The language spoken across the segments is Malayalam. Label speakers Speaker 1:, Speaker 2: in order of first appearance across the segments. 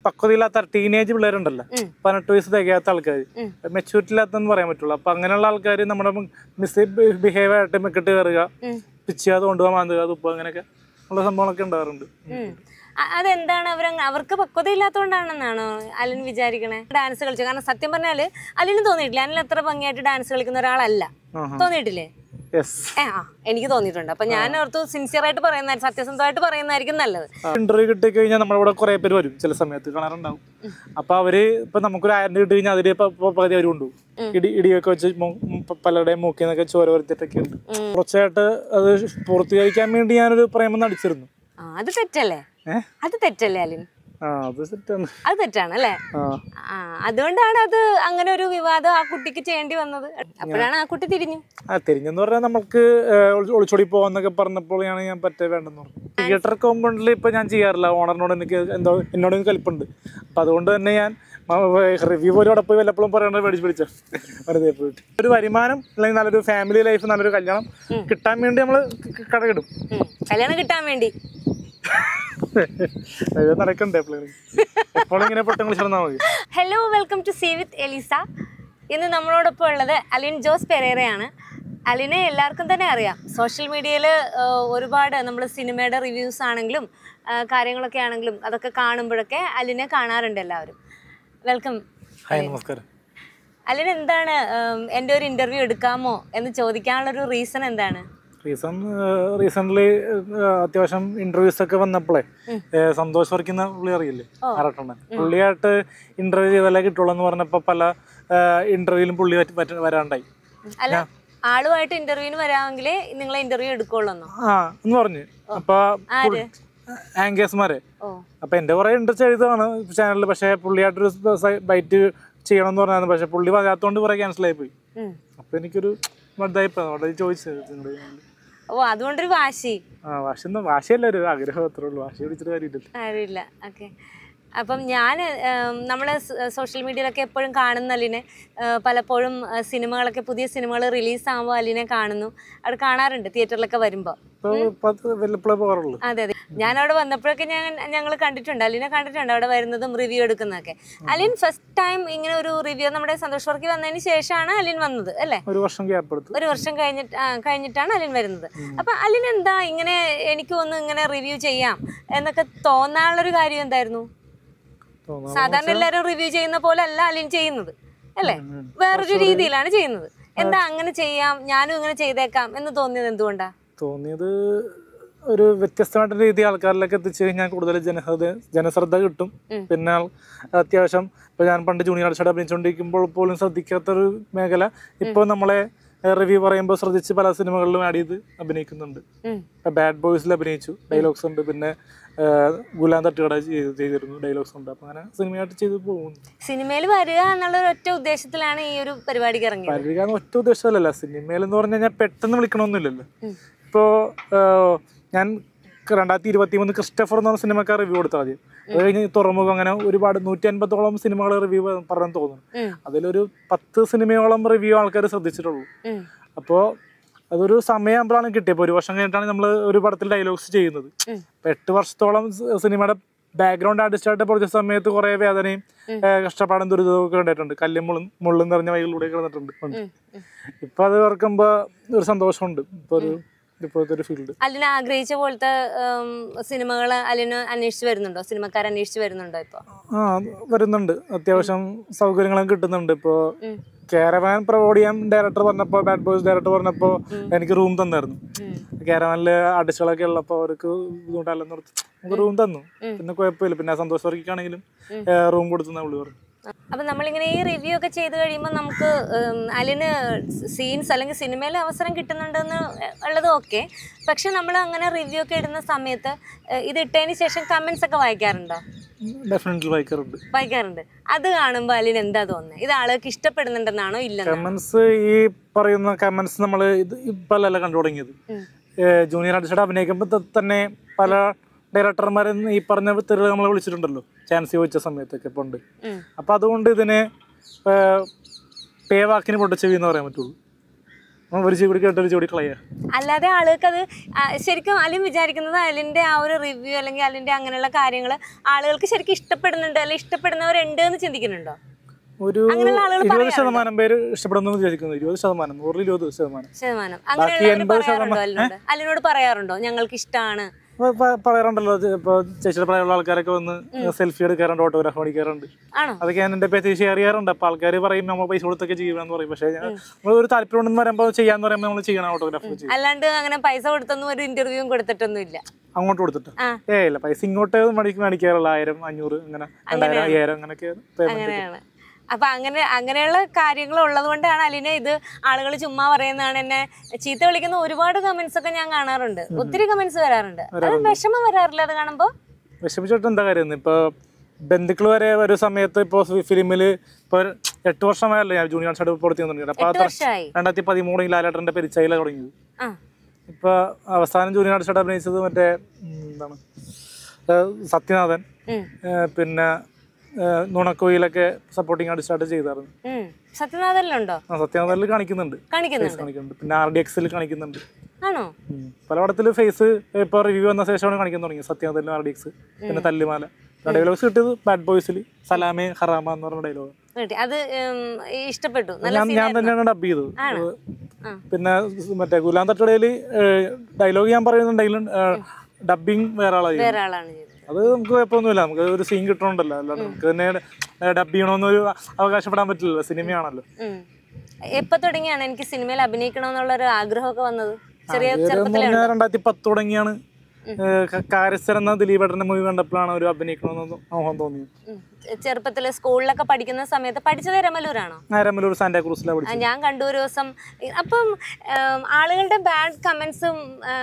Speaker 1: പക്വതയില്ലാത്ത ടീനേജ് പിള്ളേരുണ്ടല്ലോ
Speaker 2: ഉം.
Speaker 1: പതിനെട്ട് വയസ്സ് തികയാത്ത ആൾക്കാർ
Speaker 2: ഉം.
Speaker 1: മെച്ചൂരിറ്റി ഇല്ലാത്തെന്ന് പറയാൻ പറ്റുള്ളൂ അപ്പൊ അങ്ങനെയുള്ള ആൾക്കാർ നമ്മുടെ മിസ് ബിഹേവ് ആയിട്ട് മെക്കിട്ട് കയറുക
Speaker 2: ഉം.
Speaker 1: പിച്ചാതെ കൊണ്ടുപോകാൻ മാന്തുക തുപ്പുക അങ്ങനെയൊക്കെ ഉള്ള സംഭവങ്ങളൊക്കെ ഉണ്ടാവാറുണ്ട്
Speaker 2: ഉം. അ- അതെന്താണ് അവർ അവർക്ക് പക്വത ഇല്ലാത്തതുകൊണ്ടാണെന്നാണോ അലിൻ വിചാരിക്കണേ ഡാൻസ് കളിച്ചു കാരണം സത്യം പറഞ്ഞാല് അലിന് തോന്നിയിട്ടില്ല അലിൻ അത്ര ഭംഗിയായിട്ട് ഡാൻസ് കളിക്കുന്ന ഒരാളല്ല
Speaker 1: ആഹാ.
Speaker 2: തോന്നിയിട്ടില്ലേ
Speaker 1: യെസ്
Speaker 2: ഏ ആ എനിക്ക് തോന്നിയിട്ടുണ്ട് അപ്പൊ ഞാൻ ഓർത്തു സിൻസിയർ ആയിട്ട് പറയുന്ന സത്യസന്ധമായിട്ട് പറയുന്നതായിരിക്കും നല്ലത്
Speaker 1: ഇന്റർവ്യൂ കിട്ടി കഴിഞ്ഞാൽ നമ്മുടെ ഇവിടെ കുറെ പേര് വരും ചില സമയത്ത് കാണാറുണ്ടാവും അപ്പൊ അവര് ഇപ്പൊ നമുക്കൊരു ആയിരം രൂപ കിട്ടി കഴിഞ്ഞാൽ അതില് ഇപ്പൊ ഇപ്പൊ പകുതി അവര് കൊണ്ടുപോകും ഇടി ഇടിയൊക്കെ വെച്ച് മൂ- ഉം പ- പലരുടെയും മൂക്കിൽ നിന്നൊക്കെ ചോര വരുത്തിട്ടൊക്കെ ഉണ്ട് കുറച്ചായിട്ട് അത് പൂർത്തീകരിക്കാൻ വേണ്ടി ഞാനൊരു പ്രേമം നടിച്ചിരുന്നു
Speaker 2: ആ അത് തെറ്റല്ലേ
Speaker 1: ഏഹ്
Speaker 2: അത് തെറ്റല്ലേ അലിൻ
Speaker 1: ആ അത് സെറ്റാണ്
Speaker 2: അത് തെറ്റാണ് അല്ലേ
Speaker 1: ആ
Speaker 2: ആ അതുകൊണ്ടാണ് അത് അങ്ങനെ ഒരു വിവാദം ആ കുട്ടിക്ക് ചെയ്യേണ്ടി വന്നത് അപ്പോഴാണ് ആ കുട്ടി തിരിഞ്ഞു
Speaker 1: ആ തിരിഞ്ഞെന്ന് പറഞ്ഞാൽ നമുക്ക് ഏഹ്, ഒളി- ഒളിച്ചോടി പോവാന്നൊക്കെ പറഞ്ഞപ്പോഴാണ് ഞാൻ പറ്റേ വേണ്ടെന്ന് പറഞ്ഞു തിയേറ്റർ കോമ്പൗണ്ടിൽ ഇപ്പൊ ഞാൻ ചെയ്യാറില്ല ഓണറിനോട് എനിക്ക് എന്തോ എന്നോട് എനിക്ക് കലിപ്പുണ്ട് അപ്പൊ അതുകൊണ്ട് തന്നെ ഞാൻ റിവ്യൂ പോലും അവിടെ പോയി വല്ലപ്പോഴും പറയണത് മേടിച്ച് പിടിച്ച വെറുതെ പോയിട്ട് ഒരു വരുമാനം അല്ലെങ്കിൽ നല്ലൊരു ഫാമിലി ലൈഫ് നല്ലൊരു കല്യാണം കിട്ടാൻ വേണ്ടി നമ്മൾ കടകിടും
Speaker 2: ഉം. കല്യാണം കിട്ടാൻ വേണ്ടി
Speaker 1: അത് നടക്കണ്ടേ എപ്പോഴും എപ്പോഴും ഇങ്ങനെ പൊട്ടങ്ങൾ ചെന്നാൽ മതി
Speaker 2: hello welcome to C with Elisa ഇന്ന് നമ്മളോടൊപ്പം ഉള്ളത് അലിൻ ജോസ് പെരേറയാണ് അലിനെ എല്ലാവർക്കും തന്നെ അറിയാം സോഷ്യൽ മീഡിയയിൽ ഒരുപാട് നമ്മൾ സിനിമയുടെ റിവ്യൂസ് ആണെങ്കിലും ആ, കാര്യങ്ങളൊക്കെ ആണെങ്കിലും അതൊക്കെ കാണുമ്പോഴൊക്കെ അലിനെ കാണാറുണ്ട് എല്ലാവരും വെൽക്കം
Speaker 1: ഹായ് നമസ്കാരം
Speaker 2: അലിൻ എന്താണ് ഉം, എൻ്റെ ഒരു ഇൻ്റർവ്യൂ എടുക്കാമോ എന്ന് ചോദിക്കാനുള്ളൊരു റീസൺ എന്താണ്
Speaker 1: റീസൺ റീസെന്റ് അത്യാവശ്യം ഇന്റർവ്യൂസ് ഒക്കെ വന്നപ്പോഴേ ഏഹ് സന്തോഷ് വർക്കുന്ന പുള്ളി അറിയില്ലേ ആറട്ടെണ്ണൻ പുള്ളിയായിട്ട് ഇന്റർവ്യൂ ചെയ്താലേ കിട്ടുള്ളൂ എന്ന് പറഞ്ഞപ്പോ പല ഇന്റർവ്യൂവിലും പുള്ളി പറ്റ- പറ്റ- വരാണ്ടായി
Speaker 2: അല്ല ആളുമായിട്ട് ഇൻ്റർവ്യൂവിന് വരാമെങ്കിലേ നിങ്ങളെ ഇൻ്റർവ്യൂ എടുക്കുള്ളൂ എന്നോ
Speaker 1: ആ എന്ന് പറഞ്ഞു അപ്പൊ
Speaker 2: ആര്
Speaker 1: ആങ്കേഴ്സ്മാരെ
Speaker 2: ഓ
Speaker 1: അപ്പൊ എന്റെ കുറെ ഇൻട്രസ്റ്റ് എഴുതാണ് ചാനലിൽ പക്ഷെ പുള്ളിയായിട്ടൊരു ബൈറ്റ് ചെയ്യണം എന്ന് പറഞ്ഞായിരുന്നു പക്ഷെ പുള്ളി പറയാത്തോണ്ട് കുറെ ക്യാൻസൽ ആയി പോയി
Speaker 2: ഉം.
Speaker 1: അപ്പൊ എനിക്കൊരു ഇതായിപ്പോ അവിടെ ചോദിച്ചത് നിങ്ങളുടെ
Speaker 2: ഓ അതുകൊണ്ടൊരു വാശി
Speaker 1: ആ വാശി വാശിയല്ല ഒരു ആഗ്രഹം അത്രേ ഉള്ളൂ വാശി പിടിച്ചിട്ട് കാര്യമില്ല
Speaker 2: അറിയില്ല ഓക്കെ അപ്പം ഞാൻ നമ്മൾ സോഷ്യൽ മീഡിയയിലൊക്കെ എപ്പോഴും കാണുന്ന അലിനെ ഏഹ്, പലപ്പോഴും ഏഹ്, സിനിമകളൊക്കെ പുതിയ സിനിമകൾ റിലീസാകുമ്പോൾ അലിനെ കാണുന്നു അവിടെ കാണാറുണ്ട് തിയേറ്ററിലൊക്കെ വരുമ്പോൾ
Speaker 1: ഇപ്പൊ പത്ത് വല്ലപ്പോഴേ പോകാറുള്ളൂ
Speaker 2: അതെ അതെ ഞാൻ അവിടെ വന്നപ്പോഴൊക്കെ ഞാൻ ഞങ്ങൾ കണ്ടിട്ടുണ്ട് അലിനെ കണ്ടിട്ടുണ്ട് അവിടെ വരുന്നതും റിവ്യൂ എടുക്കുന്നതൊക്കെ അലിൻ ഫസ്റ്റ് ടൈം ഇങ്ങനെ ഒരു റിവ്യൂ നമ്മുടെ സന്തോഷ് വർക്കി വന്നതിന് ശേഷമാണ് അലിൻ വന്നത് അല്ലേ
Speaker 1: ഒരു വർഷം ഗ്യാപ്പ് എടുത്തു
Speaker 2: ഒരു വർഷം കഴിഞ്ഞിട്ട് ആ, കഴിഞ്ഞിട്ടാണ് അലിൻ വരുന്നത് അപ്പൊ അലിൻ എന്താ ഇങ്ങനെ എനിക്ക് ഒന്ന് ഇങ്ങനെ റിവ്യൂ ചെയ്യാം എന്നൊക്കെ തോന്നാനുള്ളൊരു കാര്യം എന്തായിരുന്നു
Speaker 1: തോന്നുന്നു
Speaker 2: സാധാരണ എല്ലാവരും റിവ്യൂ ചെയ്യുന്ന പോലെ അല്ല അലിൻ ചെയ്യുന്നത് അല്ലേ വേറൊരു രീതിയിലാണ് ചെയ്യുന്നത് എന്താ അങ്ങനെ ചെയ്യാം ഞാനും ഇങ്ങനെ ചെയ്തേക്കാം എന്ന് തോന്നിയത് എന്തുകൊണ്ടാ
Speaker 1: തോന്നിയത് ഒരു വ്യത്യസ്തമായിട്ട് രീതി ആൾക്കാരിലേക്ക് എത്തിച്ചു കഴിഞ്ഞാൽ കൂടുതൽ ജനശ്രദ്ധ ജനശ്രദ്ധ കിട്ടും പിന്നെ ആൾ- അത്യാവശ്യം ഇപ്പൊ ഞാൻ പണ്ട് ജൂനിയർ ആർട്സ് അഭിനയിച്ചുകൊണ്ടിരിക്കുമ്പോൾ പോലും ശ്രദ്ധിക്കാത്തൊരു മേഖല ഇപ്പോൾ നമ്മളെ റിവ്യൂ പറയുമ്പോൾ ശ്രദ്ധിച്ച് പല സിനിമകളിലും ആഡ് ചെയ്ത് അഭിനയിക്കുന്നുണ്ട്
Speaker 2: ഉം.
Speaker 1: ഇപ്പൊ ബാഡ് ബോയ്സിൽ അഭിനയിച്ചു ഡയലോഗ്സ് ഉണ്ട് പിന്നെ ആ, ഗുലാം തട്ടുകട ചെയ്ത് ചെയ്തിരുന്നു ഡയലോഗ്സ് ഉണ്ട് അപ്പൊ അങ്ങനെ സിനിമയായിട്ട് ചെയ്ത് പോകുന്നു
Speaker 2: സിനിമയിൽ വരിക എന്നുള്ള ഒരു ഒറ്റ ഉദ്ദേശത്തിലാണ് ഈ ഒരു പരിപാടിക്ക് ഇറങ്ങിയത്
Speaker 1: പരിഗണന ഒറ്റ ഉദ്ദേശമല്ലല്ലോ സിനിമയിൽ എന്ന് പറഞ്ഞു കഴിഞ്ഞാൽ പെട്ടെന്ന് വിളിക്കണമെന്നില്ലല്ലോ ഇപ്പോ ആ, ഞാൻ രണ്ടായിരത്തി ഇരുപത്തി മൂന്ന് ക്രിസ്റ്റഫർ എന്ന് പറഞ്ഞ സിനിമക്ക് റിവ്യൂ കൊടുത്താൽ മതി അത് കഴിഞ്ഞ് തുറമുഖം അങ്ങനെ ഒരുപാട് നൂറ്റി അൻപതോളം സിനിമകൾ റിവ്യൂ പറഞ്ഞു തോന്നുന്നു
Speaker 2: ഉം.
Speaker 1: അതിലൊരു പത്ത് സിനിമയോളം റിവ്യൂ ആൾക്കാർ ശ്രദ്ധിച്ചിട്ടുള്ളൂ
Speaker 2: ഉം.
Speaker 1: അപ്പോൾ അതൊരു സമയമാകുമ്പോഴാണ് കിട്ടിയത് ഒരു വർഷം കഴിഞ്ഞിട്ടാണ് നമ്മൾ ഒരു പടത്തിൽ ഡയലോഗ്സ് ചെയ്യുന്നത്
Speaker 2: ഉം.
Speaker 1: അപ്പൊ എട്ട് വർഷത്തോളം സ- സിനിമയുടെ ബാക്ക്ഗ്രൗണ്ട് ആർട്ടിസ്റ്റായിട്ട് പഠിച്ച സമയത്ത് കുറെ വേദനയും ഏ, കഷ്ടപ്പാടും ദുരിതവും ഒക്കെ ഉണ്ടായിട്ടുണ്ട് കല്ലും മുള്ളും മുള്ളും നിറഞ്ഞ വഴികളിലൂടെ കിടന്നിട്ടുണ്ട് ഉണ്ട്.
Speaker 2: ഉം. ഉം.
Speaker 1: ഇപ്പൊ അത് ഓർക്കുമ്പോ ഒരു സന്തോഷമുണ്ട് ഇപ്പൊ ഒരു ഇപ്പോഴത്തെ ഒരു ഫീൽഡ്
Speaker 2: അലിന് ആഗ്രഹിച്ച പോലത്തെ സിനിമകൾ അലിന് അന്വേഷിച്ച് വരുന്നുണ്ടോ സിനിമക്കാർ അന്വേഷിച്ച് വരുന്നുണ്ടോ ഇപ്പൊ
Speaker 1: ആ വരുന്നുണ്ട് അത്യാവശ്യം സൗകര്യങ്ങളും കിട്ടുന്നുണ്ട് ഇപ്പോ
Speaker 2: ഉം.
Speaker 1: കാരവാൻ പ്രൊവൈഡ് ചെയ്യാൻ ഡയറക്ടർ പറഞ്ഞപ്പോ ബാഡ് ബോയ്സ് ഡയറക്ടർ പറഞ്ഞപ്പോ എനിക്ക് റൂം തന്നായിരുന്നു
Speaker 2: ഉം.
Speaker 1: കാരവാനില് ആർട്ടിസ്റ്റുകളൊക്കെ ഉള്ളപ്പോ അവർക്ക് ബുദ്ധിമുട്ടല്ലെന്ന് ഓർത്ത് നമുക്ക് റൂം തന്നു പിന്നെ കുഴപ്പമില്ല പിന്നെ സന്തോഷ് വർക്കിക്കാണെങ്കിലും റൂം കൊടുത്തു പുള്ളി പറഞ്ഞു
Speaker 2: അപ്പൊ നമ്മളിങ്ങനെ ഈ റിവ്യൂ ഒക്കെ ചെയ്ത് കഴിയുമ്പോൾ നമുക്ക് ഉം, അലിന് സീൻസ് അല്ലെങ്കിൽ സിനിമയിൽ അവസരം കിട്ടുന്നുണ്ടെന്ന് ഉള്ളത് ഓക്കെ പക്ഷെ നമ്മൾ അങ്ങനെ റിവ്യൂ ഒക്കെ ഇടുന്ന സമയത്ത് ഏഹ്, ഇത് ഇട്ടതിന് ശേഷം കമന്റ്സ് ഒക്കെ വായിക്കാറുണ്ടോ
Speaker 1: ഡെഫിനറ്റ്ലി വായിക്കാറുണ്ട്
Speaker 2: വായിക്കാറുണ്ട് അത് കാണുമ്പോൾ അലിന് എന്താ തോന്നുന്നത് ഇത് ആളുകൾക്ക് ഇഷ്ടപ്പെടുന്നുണ്ടെന്നാണോ ഇല്ലെന്നോ
Speaker 1: കമന്റ്സ് ഈ പറയുന്ന കമന്റ്സ് നമ്മൾ ഇത് ഇപ്പല്ലല്ല കണ്ടു തുടങ്ങിയത്
Speaker 2: ഉം.
Speaker 1: ജൂനിയർ ആർട്ടിസ്റ്റ് അഭിനയിക്കുമ്പോൾ ത- തന്നെ പല ഡയറക്ടർമാരും ഈ പറഞ്ഞ തെരുവ് നമ്മളെ വിളിച്ചിട്ടുണ്ടല്ലോ ചാൻസ് ചോദിച്ച സമയത്തൊക്കെ ഇപ്പൊ ഉണ്ട്
Speaker 2: ഉം.
Speaker 1: അപ്പൊ അതുകൊണ്ട് ഇതിനെ പേ വാക്കിന് പൊട്ടച്ചെവി എന്ന് പറയാൻ പറ്റുള്ളൂ ഒരു ചെടി കേട്ട് ഒരു ചെടി കളയുക
Speaker 2: അല്ലാതെ ആളുകൾക്ക് അത് ആ, ശരിക്കും അലിൻ വിചാരിക്കുന്നത് അലിന്റെ ആ ഒരു റിവ്യൂ അല്ലെങ്കിൽ അലിന്റെ അങ്ങനെയുള്ള കാര്യങ്ങൾ ആളുകൾക്ക് ശരിക്കും ഇഷ്ടപ്പെടുന്നുണ്ട് അല്ലെങ്കിൽ ഇഷ്ടപ്പെടുന്നവരുണ്ട് എന്ന് ചിന്തിക്കുന്നുണ്ടോ
Speaker 1: ഒരു
Speaker 2: അങ്ങനെയുള്ള ആളുകൾ
Speaker 1: ഇരുപത് ശതമാനം പേര് ഇഷ്ടപ്പെടുന്നു എന്ന് വിചാരിക്കുന്നു ഇരുപത് ശതമാനം നൂറിൽ ഇരുപത് ശതമാനം
Speaker 2: ശതമാനം അങ്ങനെയുള്ളവർ
Speaker 1: എൺപത്
Speaker 2: പറയാറുണ്ടോ അലിനോട് അലിനോട് പറയാറുണ്ടോ ഞങ്ങൾക്ക് ഇഷ്ടമാണ്
Speaker 1: ഇപ്പൊ പ- പറയാറുണ്ടല്ലോ ഇപ്പൊ ചേച്ചിയുടെ പ്രായമുള്ള ആൾക്കാരൊക്കെ വന്ന് സെൽഫി എടുക്കാറുണ്ട് ഓട്ടോഗ്രാഫ് മേടിക്കാറുണ്ട്
Speaker 2: ആണോ
Speaker 1: അതൊക്കെ ഞാൻ എന്റെ പേജ് ഷെയർ ചെയ്യാറുണ്ട് അപ്പൊ ആൾക്കാർ പറയും നമ്മൾ പൈസ കൊടുത്തൊക്കെ ചെയ്യാന്ന് പറയും പക്ഷേ ഞാൻ- നമ്മൾ ഒരു താല്പര്യം ഉണ്ടെന്ന് പറയുമ്പോൾ ചെയ്യാന്ന് പറയുമ്പോൾ നമ്മൾ ചെയ്യണം ഓട്ടോഗ്രാഫ് ചെയ്യും
Speaker 2: അല്ലാണ്ട് അങ്ങനെ പൈസ കൊടുത്തൊന്നും ഒരു ഇന്റർവ്യൂവും കൊടുത്തിട്ടൊന്നും ഇല്ല
Speaker 1: അങ്ങോട്ട് കൊടുത്തിട്ട്
Speaker 2: ആ.
Speaker 1: ഏ ഇല്ല പൈസ ഇങ്ങോട്ട് മേടിക്കും മേടിക്കാറുള്ള ആയിരം അഞ്ഞൂറ് അങ്ങനെ രണ്ടായിരം അയ്യായിരം അങ്ങനെയൊക്കെ പേയ്മെന്റ്
Speaker 2: അങ്ങനെയാണ് അപ്പൊ അങ്ങനെ അങ്ങനെയുള്ള കാര്യങ്ങൾ ഉള്ളത് കൊണ്ടാണ് അലിനെ ഇത് ആളുകൾ ചുമ്മാ പറയുന്നതാണ് എന്നെ ചീത്ത വിളിക്കുന്ന ഒരുപാട് കമന്റ്സ് ഒക്കെ ഞാൻ കാണാറുണ്ട് ഒത്തിരി കമന്റ്സ് വരാറുണ്ട് അത് വിഷമം വരാറില്ല അത് കാണുമ്പോ
Speaker 1: വിഷമിച്ചിട്ട് എന്താ കാര്യം ഇപ്പൊ ബന്ധുക്കൾ വരെ ഒരു സമയത്ത് ഇപ്പൊ ഫിലിമില് ഇപ്പൊ ഒരു എട്ട് വർഷമായല്ലോ ഞാൻ ജൂനിയർ സൈഡ് പ്രവർത്തി തുടങ്ങിയത് അപ്പൊ
Speaker 2: എട്ട്
Speaker 1: അത്ര
Speaker 2: വർഷമായി
Speaker 1: രണ്ടായിരത്തി പതിമൂന്നിൽ ലാലേട്ടന്റെ പെരിച്ചയില തുടങ്ങിയത്
Speaker 2: ആ
Speaker 1: ഇപ്പൊ അവസാനം ജൂനിയർ ആർട്ടിസ്റ്റ് അഭിനയിച്ചത് മറ്റേ ഉം, എന്താണ് ഏഹ് സത്യനാഥൻ
Speaker 2: ഉം,
Speaker 1: ഏഹ് പിന്നെ ഏഹ് നുണക്കോയിലൊക്കെ സപ്പോർട്ടിങ് ആർട്ടിസ്റ്റായിട്ട് ചെയ്തായിരുന്നു
Speaker 2: ഉം. സത്യനാഥനിലുണ്ടോ
Speaker 1: ആ സത്യനാഥനിൽ കാണിക്കുന്നുണ്ട്
Speaker 2: കാണിക്കുന്നുണ്ട്
Speaker 1: ഫേസ് കാണിക്കുന്നുണ്ട് പിന്നെ ആർ ഡി എക്സിൽ കാണിക്കുന്നുണ്ട്
Speaker 2: ആണോ
Speaker 1: ഉം. പല പടത്തില് ഫേസ് ഇപ്പൊ റിവ്യൂ വന്ന ശേഷമാണ് കാണിക്കാൻ തുടങ്ങി സത്യനാഥനിലും ആർ ഡി എക്സ് പിന്നെ തല്ലുമാല ഡയലോഗ്സ് കിട്ടിയത് ബാഡ് ബോയ്സിൽ സലാമെ ഹറാമ എന്ന് പറഞ്ഞ ഡയലോഗ്
Speaker 2: കിട്ടി. അത് ഉം, ഇഷ്ടപ്പെട്ടു നല്ല
Speaker 1: ഞാൻ ഞാൻ
Speaker 2: scene
Speaker 1: തന്നെയാണ് ഡബ് ചെയ്തത്
Speaker 2: ആണോ? ആ.
Speaker 1: പിന്നെ മറ്റേ ഗുലാം തട്ടടയിൽ ഡയലോഗ് ഞാൻ പറയുന്നുണ്ടെങ്കിലും ഡബിങ് വേറെ ആളായി
Speaker 2: വേറെ ആളാണ് ചെയ്തത്
Speaker 1: അത് നമുക്ക് കുഴപ്പമൊന്നുമില്ല നമുക്ക് ഒരു സീൻ കിട്ടണുണ്ടല്ലോ അല്ലാണ്ട് നമുക്ക് തന്നെ ഡബ് ചെയ്യണമെന്നൊരു അവകാശപ്പെടാൻ പറ്റില്ലല്ലോ സിനിമയാണല്ലോ
Speaker 2: ഉം. എപ്പോ തുടങ്ങിയാണ് എനിക്ക് സിനിമയിൽ അഭിനയിക്കണമെന്നുള്ള ഒരു ആഗ്രഹമൊക്കെ വന്നത് ചെറിയ
Speaker 1: ഇത് എന്ന്
Speaker 2: ചെറുപ്പത്തിലെ
Speaker 1: പറഞ്ഞാൽ രണ്ടായിരത്തി പത്ത് തുടങ്ങിയാണ് കാരസ്ഥർ എന്ന ദിലീപേട്ടന്റെ മൂവി കണ്ടപ്പോഴാണ് ഒരു അഭിനയിക്കണമെന്ന് മോഹം തോന്നിയത്
Speaker 2: ഉം. ചെറുപ്പത്തില് സ്കൂളിലൊക്കെ പഠിക്കുന്ന സമയത്ത് പഠിച്ചത് രമലൂരാണോ
Speaker 1: നേരമല്ലൂർ സാന്റാക്രൂസിലാണ്
Speaker 2: ആ,
Speaker 1: പഠിച്ചത്
Speaker 2: ഞാൻ കണ്ടു ഒരു ദിവസം ഇ- അപ്പം ഉം, ആളുകളുടെ ബാഡ് കമന്റ്സും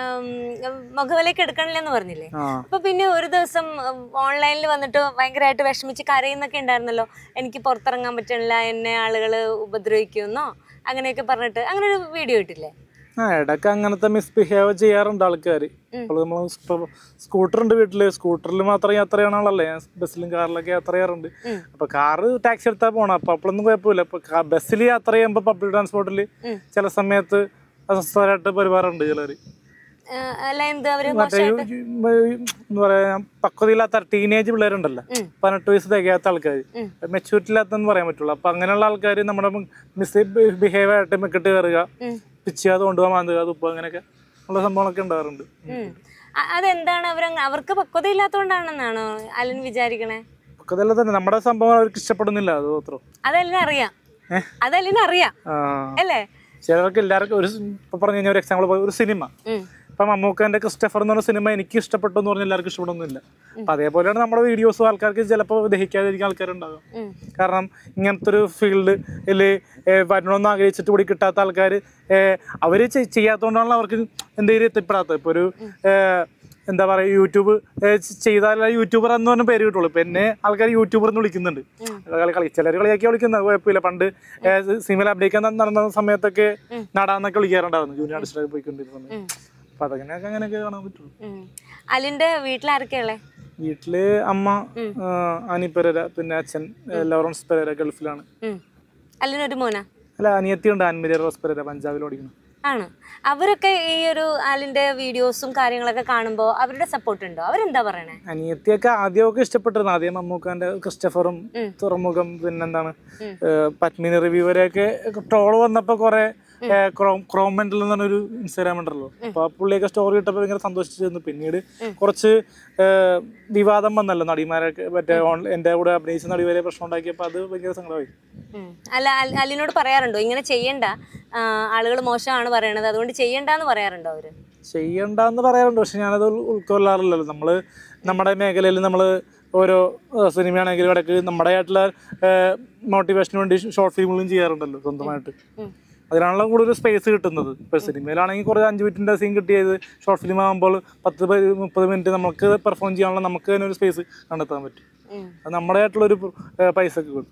Speaker 2: മുഖവിലേക്ക് എടുക്കണില്ലെന്ന് പറഞ്ഞില്ലേ
Speaker 1: ആ
Speaker 2: അപ്പൊ പിന്നെ ഒരു ദിവസം ഓൺലൈനിൽ വന്നിട്ട് ഭയങ്കരമായിട്ട് വിഷമിച്ച് കരയുന്നൊക്കെ ഉണ്ടായിരുന്നല്ലോ എനിക്ക് പുറത്തിറങ്ങാൻ പറ്റണില്ല എന്നെ ആളുകൾ ഉപദ്രവിക്കുമെന്നോ അങ്ങനെയൊക്കെ പറഞ്ഞിട്ട് അങ്ങനെ ഒരു വീഡിയോ ഇട്ടില്ലേ
Speaker 1: ആ ഇടയ്ക്ക് അങ്ങനത്തെ മിസ്ബിഹേവ് ചെയ്യാറുണ്ട് ആൾക്കാർ അപ്പോൾ നമ്മൾ സ്കൂട്ടർ ഉണ്ട് വീട്ടില് സ്കൂട്ടറിൽ മാത്രം യാത്ര ചെയ്യണ ആളല്ലേ ഞാൻ ബസ്സിലും കാറിലൊക്കെ യാത്ര ചെയ്യാറുണ്ട്
Speaker 2: ഉം.
Speaker 1: അപ്പൊ കാറ് ടാക്സി എടുത്താൽ പോണം അപ്പൊ അപ്പോഴൊന്നും കുഴപ്പമില്ല ഇപ്പൊ ബസ്സിൽ യാത്ര ചെയ്യുമ്പോൾ പബ്ലിക് ട്രാൻസ്പോർട്ടിൽ
Speaker 2: ഉം.
Speaker 1: ചില സമയത്ത് അസ്വസ്ഥരായിട്ട് പെരുമാറുണ്ട് ചിലര്
Speaker 2: ആ, അല്ല എന്ത് അവര്
Speaker 1: മറ്റേ ഈ-
Speaker 2: മോശമായിട്ട്
Speaker 1: ഈ- എന്താ പറയാ പക്വതയില്ലാത്ത ടീനേജ് പിള്ളേരുണ്ടല്ലോ
Speaker 2: ഉം.
Speaker 1: പതിനെട്ട് വയസ്സ് തികയാത്ത ആൾക്കാർ
Speaker 2: ഉം.
Speaker 1: മെച്ചൂരിറ്റി ഇല്ലാത്തെന്ന് പറയാൻ പറ്റുള്ളൂ അപ്പൊ അങ്ങനെയുള്ള ആൾക്കാർ നമ്മുടെ മിസ് ബിഹേവ് ആയിട്ട് മെക്കിട്ട് കയറുക
Speaker 2: ഉം.
Speaker 1: പിച്ച് ചെയ്യാതെ കൊണ്ടുപോകാൻ മാന്തുക തുപ്പ അങ്ങനെയൊക്കെ ഉള്ള സംഭവങ്ങളൊക്കെ ഉണ്ടാവാറുണ്ട്
Speaker 2: ഉം. അ- അതെന്താണ് അവർ അവർക്ക് പക്വത ഇല്ലാത്തതുകൊണ്ടാണെന്നാണോ അലൻ വിചാരിക്കണേ
Speaker 1: പക്വതയില്ല തന്നെ നമ്മുടെ സംഭവം അവർക്ക് ഇഷ്ടപ്പെടുന്നില്ല അത് മാത്രം
Speaker 2: അതല്ലിനെ അറിയാം അതല്ലിനെ അറിയാം
Speaker 1: ആ
Speaker 2: അല്ലേ
Speaker 1: ചിലർക്ക് എല്ലാവർക്കും ഒരു സ് ഇപ്പൊ പറഞ്ഞു കഴിഞ്ഞാൽ ഒരു എക്സാമ്പിൾ ഒരു സിനിമ
Speaker 2: ഉം.
Speaker 1: ഇപ്പൊ മമ്മൂക്കന്റെ ക്രിസ്റ്റഫർ എന്ന് പറഞ്ഞ സിനിമ എനിക്ക് ഇഷ്ടപ്പെട്ടു എന്ന് പറഞ്ഞാൽ എല്ലാവർക്കും ഇഷ്ടപ്പെടുന്നില്ല അപ്പൊ അതേപോലെയാണ് നമ്മുടെ വീഡിയോസും ആൾക്കാർക്ക് ചിലപ്പോൾ ദഹിക്കാതിരിക്കുന്ന ആൾക്കാരുണ്ടാകും
Speaker 2: ഉം.
Speaker 1: കാരണം ഇങ്ങനത്തെ ഒരു ഫീൽഡിൽ വരണമെന്ന് ആഗ്രഹിച്ചിട്ട് കൂടി കിട്ടാത്ത ആൾക്കാർ അവർ ചെയ്യാത്തതുകൊണ്ടാണ് അവർക്ക് എന്തെങ്കിലും എത്തിപ്പെടാത്തത് ഇപ്പോൾ ഒരു ഏഹ്, എന്താ പറയുക യൂട്യൂബ് ചെയ്താൽ യൂട്യൂബർ എന്ന് പറഞ്ഞ പേര് കിട്ടുള്ളൂ ഇപ്പം എന്നെ ആൾക്കാർ യൂട്യൂബർ എന്ന് വിളിക്കുന്നുണ്ട് കളി കളി ചിലർ കളിയാക്കി വിളിക്കുന്നത് കുഴപ്പമില്ല പണ്ട് സിനിമയിൽ അഭിനയിക്കാൻ നടന്ന സമയത്തൊക്കെ നടാന്നൊക്കെ വിളിക്കാറുണ്ടായിരുന്നു ജൂനിയർ ആർട്ടിസ്റ്റൊക്കെ പോയിക്കൊണ്ടിരുന്ന സമയത്ത്
Speaker 2: ഉം.
Speaker 1: അപ്പം അതങ്ങനെയൊക്കെ അങ്ങനെയൊക്കെ കാണാൻ പറ്റുള്ളൂ
Speaker 2: ഉം. അലിന്റെ വീട്ടിലാരൊക്കെയുള്ളേ
Speaker 1: വീട്ടില് അമ്മ ആ, അനി പെരര പിന്നെ അച്ഛൻ ഏ, ലോറൻസ് പെരര ഗൾഫിലാണ്
Speaker 2: ഉം. അലിനൊരു മോനാ
Speaker 1: അല്ല അനിയത്തിയുണ്ട് അൻമിര റോസ് പെരര പഞ്ചാബിൽ ഓടിക്കണം
Speaker 2: ആണ് അവരൊക്കെ ഈ ഒരു അലിന്റെ വീഡിയോസും കാര്യങ്ങളൊക്കെ കാണുമ്പോൾ അവരുടെ സപ്പോർട്ട് ഉണ്ടോ അവരെന്താ പറയണേ
Speaker 1: അനിയത്തിയൊക്കെ ആദ്യമൊക്കെ ഇഷ്ടപ്പെട്ടിരുന്നു ആദ്യം മമ്മൂക്കാന്റെ ക്രിസ്റ്റഫറും
Speaker 2: ഉം.
Speaker 1: തുറമുഖം പിന്നെന്താണ്
Speaker 2: ഉം.
Speaker 1: ഏ, പത്മിനി റിവ്യൂവരെയൊക്കെ ട്രോള് വന്നപ്പോ കുറെ ക്രോം മെന്റൽ എന്ന് പറഞ്ഞൊരു ഇൻസ്റ്റാഗ്രാം ഉണ്ടല്ലോ അപ്പൊ ആ പുള്ളിയൊക്കെ സ്റ്റോറി ഇട്ടപ്പോൾ ഭയങ്കര സന്തോഷിച്ചിരുന്നു പിന്നീട് കുറച്ച് ഏ, വിവാദം വന്നല്ലോ നടിമാരൊക്കെ മറ്റേ ഓൺ- എന്റെ കൂടെ അഭിനയിച്ച നടി വരെ പ്രശ്നം ഉണ്ടാക്കിയപ്പോൾ അത് ഭയങ്കര സങ്കടമായി
Speaker 2: ഉം. അല്ല അൽ- അലിനോട് പറയാറുണ്ടോ ഇങ്ങനെ ചെയ്യണ്ട ആളുകൾ മോശമാണ് പറയണത് അതുകൊണ്ട് ചെയ്യണ്ടെന്ന് പറയാറുണ്ടോ അവര്
Speaker 1: ചെയ്യണ്ടെന്ന് പറയാറുണ്ട് പക്ഷെ ഞാനത് ഉൾ- ഉൾക്കൊള്ളാറില്ലല്ലോ നമ്മൾ നമ്മുടെ മേഖലയിൽ നമ്മൾ ഓരോ ഏഹ്, സിനിമയാണെങ്കിലും ഇടയ്ക്ക് നമ്മുടെ ആയിട്ടുള്ള മോട്ടിവേഷന് വേണ്ടി ഷോർട്ട് ഫിലിമുകളും ചെയ്യാറുണ്ടല്ലോ സ്വന്തമായിട്ട്
Speaker 2: ഉം.
Speaker 1: അതിനാണല്ലോ കൂടുതൽ സ്പേസ് കിട്ടുന്നത് ഇപ്പോൾ സിനിമയിലാണെങ്കിൽ കുറേ അഞ്ച് മിനിറ്റിൻ്റെ സീൻ കിട്ടിയത് ഷോർട്ട് ഫിലിം ആകുമ്പോൾ പത്ത് പ- മുപ്പത് മിനിറ്റ് നമുക്ക് പെർഫോം ചെയ്യാനുള്ള നമുക്ക് തന്നെ ഒരു സ്പേസ് കണ്ടെത്താൻ പറ്റും
Speaker 2: ഉം.
Speaker 1: അത് നമ്മുടെ ആയിട്ടുള്ളൊരു ഏഹ്, പൈസക്ക് കിട്ടും